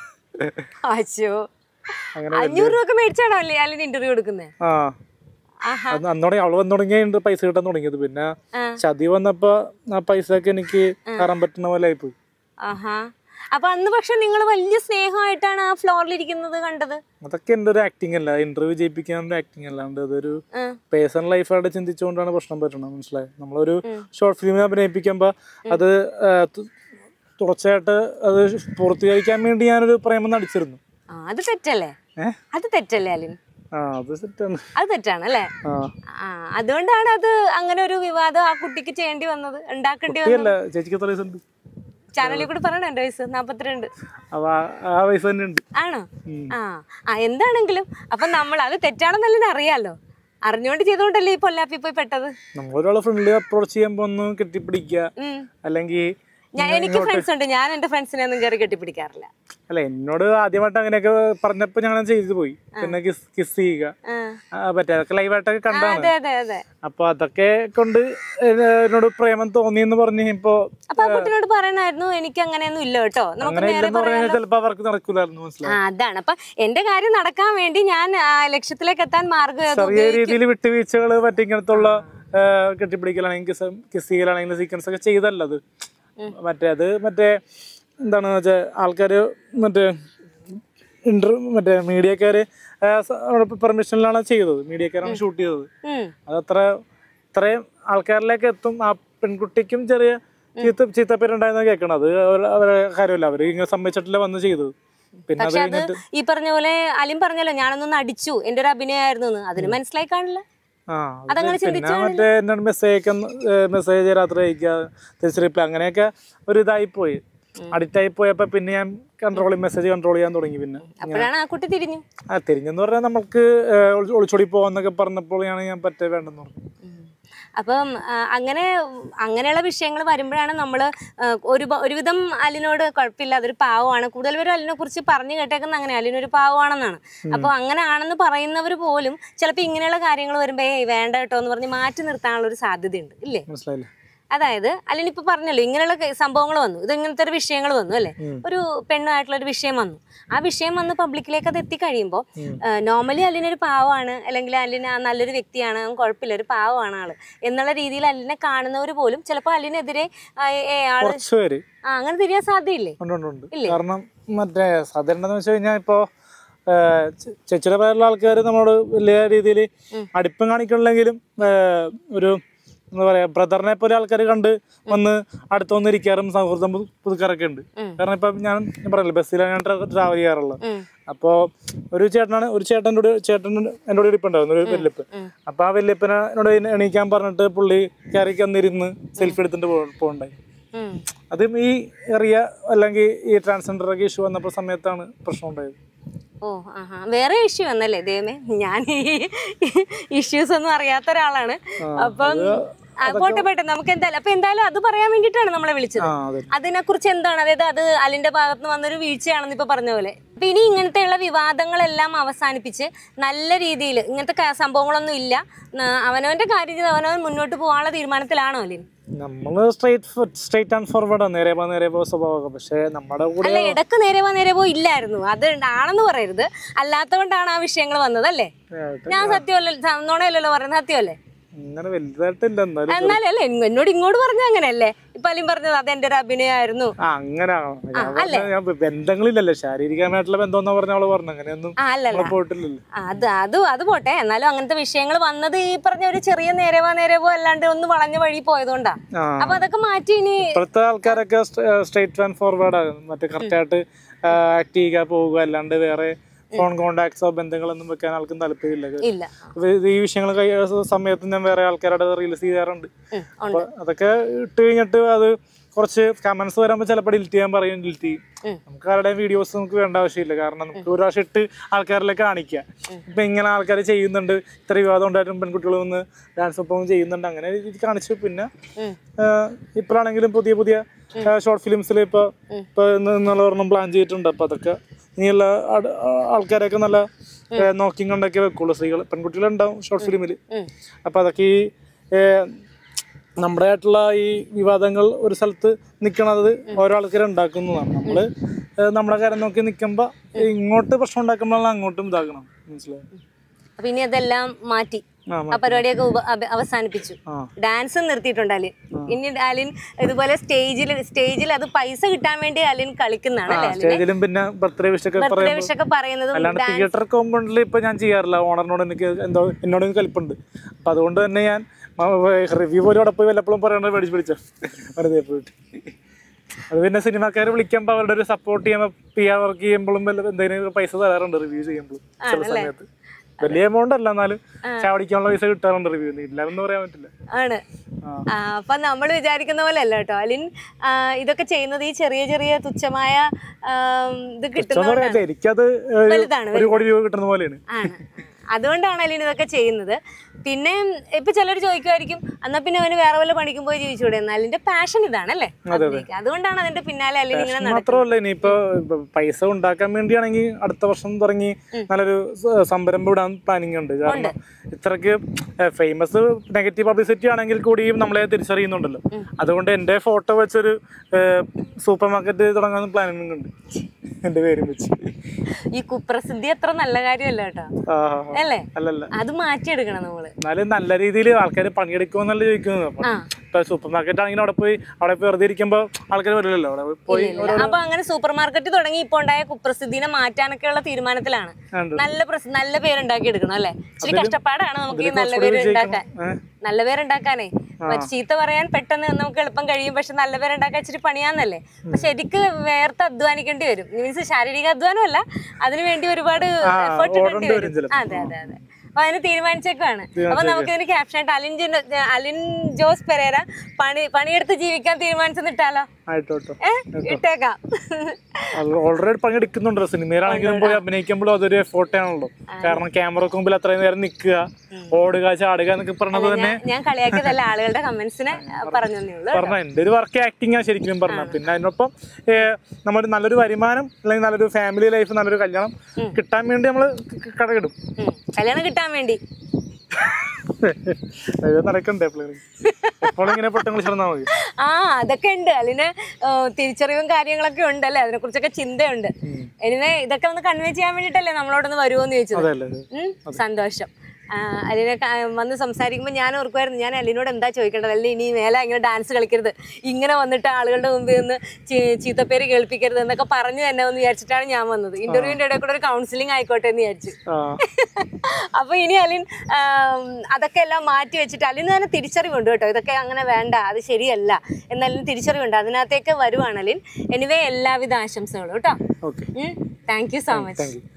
Speaker 2: അച്ഛോ
Speaker 1: അങ്ങനെ
Speaker 2: അഞ്ഞൂറ് രൂപ ഒക്കെ മേടിച്ചാണോ അല്ലേ അല്ലെങ്കിൽ ഇന്റർവ്യൂ എടുക്കുന്നത്
Speaker 1: ആ
Speaker 2: ആഹാ
Speaker 1: അന്ന് അന്നോടെ അവള് വന്നു തുടങ്ങിയുണ്ട് പൈസ കിട്ടാൻ തുടങ്ങിയത് പിന്നെ
Speaker 2: ആ.
Speaker 1: ചതി വന്നപ്പോ ആ പൈസ ഒക്കെ എനിക്ക് കയറാൻ പറ്റുന്ന പോലെ ആയിപ്പോയി
Speaker 2: ആഹാ അപ്പൊ അന്ന് പക്ഷെ നിങ്ങൾ വലിയ സ്നേഹമായിട്ടാണ് ആ ഫ്ലോറിൽ ഇരിക്കുന്നത് കണ്ടത്
Speaker 1: അതൊക്കെ എൻ്റെ ഒരു ആക്ടിങ് അല്ല ഇന്റർവ്യൂ ചെയ്യിപ്പിക്കാൻ ആക്ടിങ് അല്ലാണ്ട് അതൊരു
Speaker 2: ആ.
Speaker 1: പേഴ്സണൽ ലൈഫായിട്ട് ചിന്തിച്ചുകൊണ്ടാണ് പ്രശ്നം പറ്റണത് മനസ്സിലായി നമ്മളൊരു ഷോർട്ട് ഫിലിം അഭിനയിപ്പിക്കുമ്പോൾ അത് ആ, തു- തുടർച്ചയായിട്ട് അത് പൂർത്തീകരിക്കാൻ വേണ്ടി ഞാനൊരു പ്രേമം നടിച്ചിരുന്നു
Speaker 2: ആ അത് തെറ്റല്ലേ
Speaker 1: ഏ
Speaker 2: അത് തെറ്റല്ലേ അലിൻ
Speaker 1: ആ അത് സെറ്റാണ്
Speaker 2: അത് തെറ്റാണ് അല്ലേ
Speaker 1: ആ
Speaker 2: ആ അതുകൊണ്ടാണ് അത് അങ്ങനെ ഒരു വിവാദം ആ കുട്ടിക്ക് ചെയ്യേണ്ടി വന്നത് ഉണ്ടാക്കേണ്ടി വന്നത്
Speaker 1: കുട്ടിയല്ല ചേച്ചിക്ക് എത്ര വയസ്സുണ്ട്
Speaker 2: ചാനലിൽ കൂടി പറയണോ എൻ്റെ വയസ്സ് നാപ്പത്തിരണ്ട്
Speaker 1: അപ്പൊ ആ- ആ വയസ്സ് തന്നെ ഉണ്ട്
Speaker 2: ആണോ ആ ആ എന്താണെങ്കിലും അപ്പൊ നമ്മൾ അത് തെറ്റാണെന്നല്ലേ അറിയാലോ അറിഞ്ഞുകൊണ്ട് ചെയ്തുകൊണ്ടല്ലേ ഈ പൊല്ലാപ്പി പോയി പെട്ടത്
Speaker 1: നമ്മളൊരാളെ ഫ്രണ്ട്ലി അപ്രോച്ച് ചെയ്യുമ്പോൾ ഒന്ന് കെട്ടിപ്പിടിക്കുക
Speaker 2: ഉം.
Speaker 1: അല്ലെങ്കിൽ
Speaker 2: ഞാൻ എനിക്ക് ഫ്രണ്ട്സ് ഉണ്ട് ഞാൻ എന്റെ ഫ്രണ്ട്സിനെ ഒന്നും കയറി കെട്ടിപ്പിടിക്കാറില്ല
Speaker 1: അല്ല എന്നോട് ആദ്യമായിട്ട് അങ്ങനെയൊക്കെ പറഞ്ഞപ്പോ ഞങ്ങൾ ചെയ്തു പോയി പിന്നെ കിസ് കിസ് ചെയ്യുക
Speaker 2: ആ.
Speaker 1: ആ, മറ്റേ അതൊക്കെ ലൈവായിട്ടൊക്കെ കണ്ടാണ്
Speaker 2: അതെ അതെ അതെ
Speaker 1: അപ്പൊ അതൊക്കെ കൊണ്ട് എ- എന്നോട് പ്രേമം തോന്നിയെന്ന് പറഞ്ഞ് ഇപ്പൊ
Speaker 2: അപ്പൊ ആ കുട്ടിനോട് പറയണായിരുന്നു എനിക്ക് അങ്ങനെയൊന്നും ഇല്ല കേട്ടോ നമുക്ക്
Speaker 1: അങ്ങനെ
Speaker 2: നേരെ
Speaker 1: ഇല്ലെന്ന് പറഞ്ഞു
Speaker 2: പറയാം
Speaker 1: കഴിഞ്ഞാൽ ചിലപ്പോ അവർക്ക് നടക്കൂലായിരുന്നു
Speaker 2: ആ
Speaker 1: മനസ്സിലായി
Speaker 2: അതാണ് അപ്പൊ എന്റെ കാര്യം നടക്കാൻ വേണ്ടി ഞാൻ ആ, ലക്ഷ്യത്തിലേക്ക് എത്താൻ മാർഗം ഏത്
Speaker 1: ചെറിയ രീതിയിൽ വിട്ടുവീഴ്ചകൾ മറ്റേ ഇങ്ങനത്തുള്ള ആ, കെട്ടിപ്പിടിക്കലാണെങ്കിൽ കിസ് കിസ് ചെയ്യലാണെങ്കിൽ സീക്വൻസ് ഒക്കെ ചെയ്തല്ലത് മറ്റേ അത് മറ്റേ എന്താണെന്ന് വെച്ചാൽ ആൾക്കാര് മറ്റേ ഇന്റർ മറ്റേ മീഡിയക്കാര് പെർമിഷനിലാണ് ചെയ്തത് മീഡിയക്കാരാണ് ഷൂട്ട് ചെയ്തത്
Speaker 2: ഉം.
Speaker 1: അതത്ര ഇത്രയും ആൾക്കാരിലേക്ക് എത്തും ആ പെൺകുട്ടിക്കും ചെറിയ ചീത്ത ചീത്തപ്പേരുണ്ടായെന്ന് കേൾക്കണം അത് അവര- അവരെ കാര്യമല്ല അവര് ഇങ്ങനെ സമ്മതിച്ചിട്ടില്ല വന്ന് ചെയ്തത് പിന്നെ അത്
Speaker 2: പക്ഷെ അത്
Speaker 1: കഴിഞ്ഞിട്ട്
Speaker 2: ഈ പറഞ്ഞ പോലെ അലിം പറഞ്ഞല്ലോ ഞാനൊന്ന് അടിച്ചു എന്റെ ഒരു അഭിനയമായിരുന്നു എന്ന് അതിന് മനസ്സിലായി കാണില്ല
Speaker 1: ആ
Speaker 2: അതങ്ങനെ
Speaker 1: പിന്നെ മറ്റേ എന്നോട് മെസ്സേജ് അയക്കാൻ മെസ്സേജ് രാത്രി അയക്കുക തിരിച്ച് റിപ്ലൈ അങ്ങനെയൊക്കെ ഒരു ഇതായി പോയി അഡിക്റ്റ് ആയി പോയപ്പോ പിന്നെ ഞാൻ കൺട്രോൾ മെസ്സേജ് കൺട്രോൾ ചെയ്യാൻ തുടങ്ങി പിന്നെ
Speaker 2: അപ്പോഴാണ് ആ കുട്ടി തിരിഞ്ഞു
Speaker 1: ആ തിരിഞ്ഞെന്ന് പറഞ്ഞാൽ നമുക്ക് ഒളി- ഒളിച്ചോടി പോവാന്നൊക്കെ പറഞ്ഞപ്പോഴാണ് ഞാൻ പറ്റേ വേണ്ടെന്ന് പറഞ്ഞു
Speaker 2: അപ്പം ആ, അങ്ങനെ അങ്ങനെയുള്ള വിഷയങ്ങൾ വരുമ്പോഴാണ് നമ്മൾ ഒരു ഒരുവിധം അലിനോട് കുഴപ്പമില്ല അതൊരു പാവമാണ് കൂടുതൽ പേരും അലിനെ കുറിച്ച് പറഞ്ഞു കേട്ടേക്കുന്ന അങ്ങനെ അലിനൊരു പാവമാണെന്നാണ് അപ്പോൾ അങ്ങനെ ആണെന്ന് പറയുന്നവർ പോലും ചിലപ്പോൾ ഇങ്ങനെയുള്ള കാര്യങ്ങൾ വരുമ്പോൾ ഏയ് വേണ്ട കേട്ടോ എന്ന് പറഞ്ഞ് മാറ്റി നിർത്താനുള്ള ഒരു സാധ്യതയുണ്ട് ഇല്ലേ
Speaker 1: മനസ്സിലായില്ലേ
Speaker 2: അതായത് അലിനിപ്പോൾ പറഞ്ഞല്ലോ ഇങ്ങനെയുള്ള സംഭവങ്ങൾ വന്നു ഇത് ഇങ്ങനത്തെ ഒരു വിഷയങ്ങൾ വന്നു അല്ലേ ഒരു പെണ്ണായിട്ടുള്ള ഒരു വിഷയം വന്നു ആ വിഷയം വന്ന് പബ്ലിക്കിലേക്ക് അത് എത്തിക്കഴിയുമ്പോൾ നോർമലി അലിനൊരു പാവമാണ് അല്ലെങ്കിൽ അലിന് ആ നല്ലൊരു വ്യക്തിയാണ് അവൻ കുഴപ്പമില്ല ഒരു പാവമാണ് ആള് എന്നുള്ള രീതിയിൽ അലിനെ കാണുന്നവർ പോലും ചിലപ്പോൾ അലിനെതിരെ ആ, ഏ, ആള്
Speaker 1: കുറച്ച് പേര്
Speaker 2: ആ അങ്ങനെ തിരിയാൻ സാധ്യതയില്ലേ
Speaker 1: ഉണ്ട് ഉണ്ട് ഉണ്ട് കാരണം മറ്റേ സാധാരണ എന്ന് വെച്ച് കഴിഞ്ഞാൽ ഇപ്പോ ചേച്ചിയുടെ പേരുള്ള ആൾക്കാർ നമ്മളോട് വലിയ രീതിയിൽ അടുപ്പം കാണിക്കണില്ലെങ്കിലും ഏഹ്, ഒരു എന്താ പറയാ ബ്രദറിനെ പോലെ ആൾക്കാർ കണ്ട് വന്ന് അടുത്ത് വന്നിരിക്കാറും സൗഹൃദം പു- പുതുക്കാറൊക്കെ ഉണ്ട് കാരണം ഇപ്പം ഞാൻ ഞാൻ പറയല്ലോ ബസ്സിലാണ് ഞാൻ ട്രാവൽ ചെയ്യാറുള്ളത്
Speaker 2: ഉം.
Speaker 1: അപ്പോൾ ഒരു ചേട്ടനാണ് ഒരു ചേട്ടൻ്റെ കൂടെ ചേട്ടൻ എൻ്റെ കൂടെ ഇരിപ്പുണ്ടായിരുന്നു ഒരു വല്യപ്പ് അപ്പോൾ ആ വല്യപ്പനെ എന്നോട് എണീ- എണീക്കാൻ പറഞ്ഞിട്ട് പുള്ളി കയറി വന്നിരുന്ന് സെൽഫി എടുത്തിട്ട് പോ പോകണ്ടായി
Speaker 2: ഉം.
Speaker 1: അതും ഈ ഏറിയ അല്ലെങ്കിൽ ഈ ട്രാൻസ്ജെൻഡർ ഇഷ്യൂ വന്നപ്പോൾ സമയത്താണ് പ്രശ്നം ഉണ്ടായത്
Speaker 2: ഓ ആഹാ വേറെ ഇഷ്യൂ വന്നല്ലേ ദൈവമേ ഞാൻ ഈ ഇഷ്യൂസ് ഒന്നും അറിയാത്ത ഒരാളാണ് അപ്പം ആ, പോട്ടെ പോട്ടെ നമുക്ക് എന്തായാലും അപ്പൊ എന്തായാലും അത് പറയാൻ വേണ്ടിയിട്ടാണ് നമ്മളെ വിളിച്ചത്
Speaker 1: ആ അതെ
Speaker 2: അതിനെ കുറിച്ച് എന്താണ് അതായത് അത് അലിന്റെ ഭാഗത്ത് നിന്ന് വന്നൊരു വീഴ്ചയാണെന്ന് ഇപ്പൊ പറഞ്ഞ പോലെ അപ്പൊ ഇനി ഇങ്ങനത്തെയുള്ള വിവാദങ്ങളെല്ലാം അവസാനിപ്പിച്ച് നല്ല രീതിയിൽ ഇങ്ങനത്തെ ക- സംഭവങ്ങളൊന്നും ഇല്ല ന- അവനവന്റെ കാര്യം ചെയ്ത് അവനവൻ മുന്നോട്ട് പോകാനുള്ള തീരുമാനത്തിലാണോ അലിൻ
Speaker 1: നമ്മള് സ്ട്രേറ്റ് സ്ട്രേറ്റ് ആൻഡ് ഫോർവേഡ് നേരെ പോ നേരെ പോ സ്വഭാവമൊക്കെ പക്ഷെ നമ്മുടെ കൂടെ
Speaker 2: അല്ല ഇടക്ക് നേരെ പോ നേരെ പോ ഇല്ലായിരുന്നു അത് ആണെന്ന് പറയരുത് അല്ലാത്തതുകൊണ്ടാണ് ആ വിഷയങ്ങൾ വന്നത് അല്ലേ
Speaker 1: ആയിട്ട്
Speaker 2: ഞാൻ സത്യമല്ല നുണയല്ലല്ലോ പറയുന്നത് സത്യമല്ലേ
Speaker 1: അങ്ങനെ വലുതായിട്ടില്ല എന്നാലും
Speaker 2: എന്നാലും അല്ലേ ഇങ്ങ- എന്നോട് ഇങ്ങോട്ട് പറഞ്ഞ അങ്ങനെയല്ലേ ഇപ്പൊ അലിൻ പറഞ്ഞത് അത് എന്റെ ഒരു അഭിനയമായിരുന്നു
Speaker 1: ആ അങ്ങനെ ആവണം. ഞാൻ പറഞ്ഞ- ഞാൻ ബന്ധങ്ങളില്ലല്ലോ ശാരീരികമായിട്ടുള്ള ബന്ധം എന്നാ പറഞ്ഞ അവള് പറഞ്ഞു അങ്ങനെയൊന്നും
Speaker 2: ആ അല്ലല്ല
Speaker 1: നമ്മള് പോയിട്ടില്ലല്ലോ
Speaker 2: ആ, അത് അത് അത് പോട്ടെ എന്നാലും അങ്ങനത്തെ വിഷയങ്ങൾ വന്നത് ഈ പറഞ്ഞ ഒരു ചെറിയ നേരവോ നേരവോ അല്ലാണ്ട് ഒന്ന് വളഞ്ഞ വഴി പോയതുകൊണ്ടാ
Speaker 1: ആ
Speaker 2: അപ്പൊ അതൊക്കെ മാറ്റി ഇനി
Speaker 1: ഇപ്പോഴത്തെ ആൾക്കാരൊക്കെ സ്ട്രേറ്റ് ആൻഡ് ഫോർവേഡ് ആണ് മറ്റേ കറക്റ്റായിട്ട് ആക്ട് ചെയ്യുക പോവുക അല്ലാണ്ട് വേറെ ഫോൺ കോണ്ടാക്ട്സോ ബന്ധങ്ങളൊന്നും വെക്കാൻ ആൾക്കും താല്പര്യമില്ല
Speaker 2: ഇല്ല
Speaker 1: ഇത് ഈ വിഷയങ്ങൾ കഴി- സമയത്ത് ഞാൻ വേറെ ആൾക്കാരുടെ റീൽസ് ചെയ്യാറുണ്ട്
Speaker 2: ഉം,
Speaker 1: അപ്പൊ അതൊക്കെ ഇട്ട് കഴിഞ്ഞിട്ട് അത് കുറച്ച് കമന്റ്സ് വരുമ്പോൾ ചിലപ്പോൾ ഡിലിറ്റ് ചെയ്യാൻ പറയും ഡിലിറ്റ് ചെയ്യും
Speaker 2: ഉം.
Speaker 1: നമുക്ക് ആരുടെയും വീഡിയോസ് നമുക്ക് വേണ്ട ആവശ്യമില്ല കാരണം നമുക്ക് ഒരു പ്രാവശ്യം ഇട്ട് ആൾക്കാരിലേക്ക് കാണിക്കാം ഇപ്പൊ ഇങ്ങനെ ആൾക്കാർ ചെയ്യുന്നുണ്ട് ഇത്ര വിവാദം ഉണ്ടായിട്ടും പെൺകുട്ടികൾ വന്ന് ഡാൻസ് ഒപ്പം ചെയ്യുന്നുണ്ട് അങ്ങനെ ഇത് കാണിച്ചു പിന്നെ
Speaker 2: ഉം.
Speaker 1: ആഹ് ഇപ്പോഴാണെങ്കിലും പുതിയ പുതിയ ഷോർട്ട് ഫിലിംസിൽ ഇപ്പൊ ഇപ്പൊ എന്നുള്ള ഒരെണ്ണം പ്ലാൻ ചെയ്തിട്ടുണ്ട് അപ്പൊ അതൊക്കെ ഇനിയുള്ള ആട്- ആ- ആൾക്കാരൊക്കെ നല്ല ആഹ് നോക്കിയും കണ്ടൊക്കെ വെക്കുള്ളൂ സ്ത്രീകൾ പെൺകുട്ടികളുണ്ടാവും ഷോർട്ട് ഫിലിമിൽ
Speaker 2: ഉം.
Speaker 1: അപ്പൊ അതൊക്കെ ഈ ഏഹ്, നമ്മുടെ ആയിട്ടുള്ള ഈ വിവാദങ്ങൾ ഒരു സ്ഥലത്ത് നിൽക്കണത് ഓരോ ആൾക്കാർ ഉണ്ടാക്കുന്നതാണ് നമ്മള് ഏഹ്, നമ്മുടെ കാര്യം നോക്കി നിൽക്കുമ്പോൾ ഇങ്ങോട്ട് പ്രശ്നം ഉണ്ടാക്കുമ്പോഴാണ് അങ്ങോട്ടും ഇതാക്കണം മനസ്സിലായോ
Speaker 2: അപ്പൊ ഇനി അതെല്ലാം മാറ്റി
Speaker 1: ആ
Speaker 2: ആ പരിപാടിയൊക്കെ ഉപ- അബ- അവസാനിപ്പിച്ചു
Speaker 1: ആ
Speaker 2: ഡാൻസ് നിർത്തിയിട്ടുണ്ട് അലിൻ ഇനി അലിൻ ഇതുപോലെ സ്റ്റേജിൽ സ്റ്റേജിൽ അത് പൈസ കിട്ടാൻ വേണ്ടി അലിൻ കളിക്കുന്നതാണ് അല്ലേ അലിൻ
Speaker 1: സ്റ്റേജിലും പിന്നെ ബർത്ത്ഡേ വിഷൊക്കെ
Speaker 2: ബർത്ത്ഡേ
Speaker 1: പറയുമ്പോൾ
Speaker 2: വിഷൊക്കെ പറയുന്നതും
Speaker 1: അല്ലാണ്ട് തിയേറ്റർ കോമ്പൗണ്ടിൽ ഇപ്പൊ ഞാൻ ചെയ്യാറില്ല ഓണറിനോട് എനിക്ക് എന്തോ എന്നോട് കലിപ്പുണ്ട് അപ്പൊ അതുകൊണ്ട് തന്നെ ഞാൻ റിവ്യൂ പോലും അവിടെ പോയി വല്ലപ്പോഴും പറയണത് മേടിച്ച് പിടിച്ച വെറുതെ പോയിട്ട് അത് പിന്നെ സിനിമാക്കാരെ വിളിക്കുമ്പോൾ അവരുടെ ഒരു സപ്പോർട്ട് ചെയ്യുമ്പോൾ പി ആർ വർക്ക് ചെയ്യുമ്പോഴും വല്ല എന്തെങ്കിലും പൈസ തരാറുണ്ട് റിവ്യൂ ചെയ്യുമ്പോൾ ചില സമയത്ത് വലിയ എമൗണ്ട് അല്ല എന്നാലും ചാവടിക്കാനുള്ള പൈസ കിട്ടാറുണ്ട് റിവ്യൂ ഇല്ല എന്ന് പറയാൻ പറ്റില്ല
Speaker 2: ആണ്
Speaker 1: ആ.
Speaker 2: ആ, അപ്പൊ നമ്മൾ വിചാരിക്കുന്ന പോലെ അല്ല കേട്ടോ അലിൻ ആ, ഇതൊക്കെ ചെയ്യുന്നത് ഈ ചെറിയ ചെറിയ തുച്ഛമായ ആ, ഇത്
Speaker 1: എന്ന്
Speaker 2: കിട്ടുന്ന
Speaker 1: പറയാൻ എനിക്കത് ഒരു-
Speaker 2: വലുതാണ്,
Speaker 1: ഒരു കോടി രൂപ കിട്ടുന്ന പോലെയാണ്
Speaker 2: ആണ് അതുകൊണ്ടാണ് അലിൻ ഇതൊക്കെ ചെയ്യുന്നത് പിന്നെ ഇപ്പൊ ചിലർ ചോദിക്കുമായിരിക്കും എന്നാ പിന്നെ അവന് വേറെ വല്ല പണിക്കും പോയി ജീവിച്ചൂടെ എന്നാൽ അതിന്റെ പാഷൻ ഇതാണല്ലേ അഭിനയിക്കുക. അതുകൊണ്ടാണ് അതിന്റെ പിന്നാലെ അല്ലെങ്കിൽ ഇങ്ങനെ നടക്കുന്നത്
Speaker 1: മാത്രമല്ല ഇനിയിപ്പോ ഇപ്പൊ പൈസ ഉണ്ടാക്കാൻ വേണ്ടിയാണെങ്കിൽ അടുത്ത വർഷം തുടങ്ങി നല്ലൊരു സ- സംരംഭം ഇടാൻ പ്ലാനിങ് ഉണ്ട് കാരണം ഇത്രക്ക് ഫേമസ് നെഗറ്റീവ് പബ്ലിസിറ്റി ആണെങ്കിൽ കൂടിയും നമ്മളെ തിരിച്ചറിയുന്നുണ്ടല്ലോ അതുകൊണ്ട് എന്റെ ഫോട്ടോ വെച്ചൊരു സൂപ്പർ മാർക്കറ്റ് തുടങ്ങാൻ പ്ലാനിങ് ഉണ്ട് എന്റെ പേരും വെച്ച്
Speaker 2: ഈ കുപ്രസിദ്ധി അത്ര നല്ല കാര്യമല്ല കേട്ടോ
Speaker 1: ആ, ആ, ആ.
Speaker 2: അല്ലേ
Speaker 1: അല്ലല്ല
Speaker 2: അത് മാറ്റിയെടുക്കണം നമ്മള്
Speaker 1: എന്നാലും നല്ല രീതിയിൽ ആൾക്കാർ പണിയെടുക്കുമെന്നല്ല ചോദിക്കുന്നത് അപ്പൊ
Speaker 2: ആ
Speaker 1: ഇപ്പൊ സൂപ്പർ മാർക്കറ്റ് ആണെങ്കിൽ അവിടെ പോയി അവിടെ പോയി വെറുതെ ഇരിക്കുമ്പോ ആൾക്കാർ വരില്ലല്ലോ അവിടെ പോയി
Speaker 2: ഇല്ല. അപ്പൊ അങ്ങനെ സൂപ്പർ മാർക്കറ്റ് തുടങ്ങി ഇപ്പൊ ഉണ്ടായ കുപ്രസിദ്ധിനെ മാറ്റാനൊക്കെയുള്ള തീരുമാനത്തിലാണ്
Speaker 1: ഉണ്ട്.
Speaker 2: നല്ല പ്രസ- നല്ല പേരുണ്ടാക്കി എടുക്കണം അല്ലേ ഇച്ചിരി കഷ്ടപ്പാടാണ് നമുക്ക് ഈ നല്ല
Speaker 1: കുറച്ചുകൂടി
Speaker 2: പേര്
Speaker 1: വിജയിക്കണം.
Speaker 2: ഉണ്ടാക്കാൻ
Speaker 1: ഏ?
Speaker 2: നല്ല പേരുണ്ടാക്കാനേ മറ്റേ ചീത്ത പറയാൻ പെട്ടെന്ന് നമുക്ക് എളുപ്പം കഴിയും പക്ഷെ നല്ല പേരുണ്ടാക്കാൻ ഇച്ചിരി പണിയാന്നല്ലേ അപ്പൊ ശരിക്ക് വേർത്ത് അധ്വാനിക്കേണ്ടി വരും മീൻസ് ശാരീരിക അധ്വാനമല്ല അതിനു വേണ്ടി ഒരുപാട് എഫേർട്ട് ഇടേണ്ടി
Speaker 1: ഓടേണ്ടി
Speaker 2: വരും
Speaker 1: വരും ചിലപ്പോ.
Speaker 2: അതെ അതെ അതെ അപ്പൊ അതിന് തീരുമാനിച്ചേക്കാണ് അപ്പൊ നമുക്ക് ഇതിന് ക്യാപ്ഷൻ ആയിട്ട് അലിൻ ജിൻ അലിൻ ജോസ് പെരേര പണി പണിയെടുത്ത് ജീവിക്കാൻ തീരുമാനിച്ചെന്നിട്ടാലോ
Speaker 1: ആയിട്ടോട്ടോ
Speaker 2: ഏഹ് ഇട്ടേക്കാം
Speaker 1: ഓൾറെഡി പണിയെടുക്കുന്നുണ്ടല്ലോ സിനിമയിലാണെങ്കിലും പോയി അഭിനയിക്കുമ്പോഴും അതൊരു എഫോർട്ട് ആണല്ലോ കാരണം ക്യാമറക്ക് മുമ്പിൽ അത്രയും നേരം നിൽക്കുക ഓടുക ചാടുക എന്നൊക്കെ പറഞ്ഞത് തന്നെ
Speaker 2: ഞാൻ- ഞാൻ കളിയാക്കിയതല്ല ആളുകളുടെ കമന്റ്സിനെ പറഞ്ഞു തന്നേ ഉള്ളൂ
Speaker 1: പറഞ്ഞ എൻ്റെ ഒരു വർക്ക് ആക്ടിങ് ആണ് ശരിക്കും പറഞ്ഞ പിന്നെ അതിനൊപ്പം നമ്മൾ നല്ലൊരു വരുമാനം അല്ലെങ്കിൽ നല്ലൊരു ഫാമിലി ലൈഫ് നല്ലൊരു കല്യാണം കിട്ടാൻ വേണ്ടി നമ്മൾ കടകിടും
Speaker 2: ഉം. കല്യാണം കിട്ടാൻ വേണ്ടി
Speaker 1: അത് നടക്കണ്ടേ എപ്പോഴും എപ്പോഴും ഇങ്ങനെ പൊട്ടങ്ങൾ ചേർന്നാൽ മതി
Speaker 2: ആ അതൊക്കെ ഉണ്ട് അതിന് ഏഹ്, തിരിച്ചറിവും കാര്യങ്ങളൊക്കെ ഉണ്ട് അല്ലേ അതിനെ കുറിച്ചൊക്കെ ചിന്തയുണ്ട് എനിവേ ഇതൊക്കെ ഒന്ന് കൺവേ ചെയ്യാൻ വേണ്ടിട്ടല്ലേ നമ്മളോടൊന്ന് വരുമോന്ന് ചോദിച്ചത്
Speaker 1: അതല്ലേ അത്.
Speaker 2: ഉം, സന്തോഷം ആ, അലിനെ ക- വന്ന് സംസാരിക്കുമ്പോൾ ഞാൻ ഓർക്കുമായിരുന്നു ഞാൻ അലിനോട് എന്താ ചോദിക്കേണ്ടത് അല്ലെ ഇനി മേലെ ഇങ്ങനെ ഡാൻസ് കളിക്കരുത് ഇങ്ങനെ വന്നിട്ട് ആളുകളുടെ മുമ്പിൽ നിന്ന് ചീ- ചീത്തപ്പേര് കേൾപ്പിക്കരുത് എന്നൊക്കെ പറഞ്ഞു തന്നെ എന്ന് വിചാരിച്ചിട്ടാണ് ഞാൻ വന്നത് ഇന്റർവ്യൂവിന്റെ ഇടയിൽ കൂടെ ഒരു കൗൺസിലിംഗ് ആയിക്കോട്ടെ എന്ന് വിചാരിച്ചു
Speaker 1: ആ
Speaker 2: അപ്പൊ ഇനി അലിൻ ആം, അതൊക്കെ എല്ലാം മാറ്റി വെച്ചിട്ട് അലിന് തന്നെ തിരിച്ചറിവുണ്ട് കേട്ടോ ഇതൊക്കെ അങ്ങനെ വേണ്ട അത് ശരിയല്ല എന്നാലും തിരിച്ചറിവുണ്ട് അതിനകത്തേക്ക് വരുവാണ് അലിൻ എനിവേ എല്ലാവിധ ആശംസകളും കേട്ടോ
Speaker 1: okay
Speaker 2: thank you so much
Speaker 1: thank U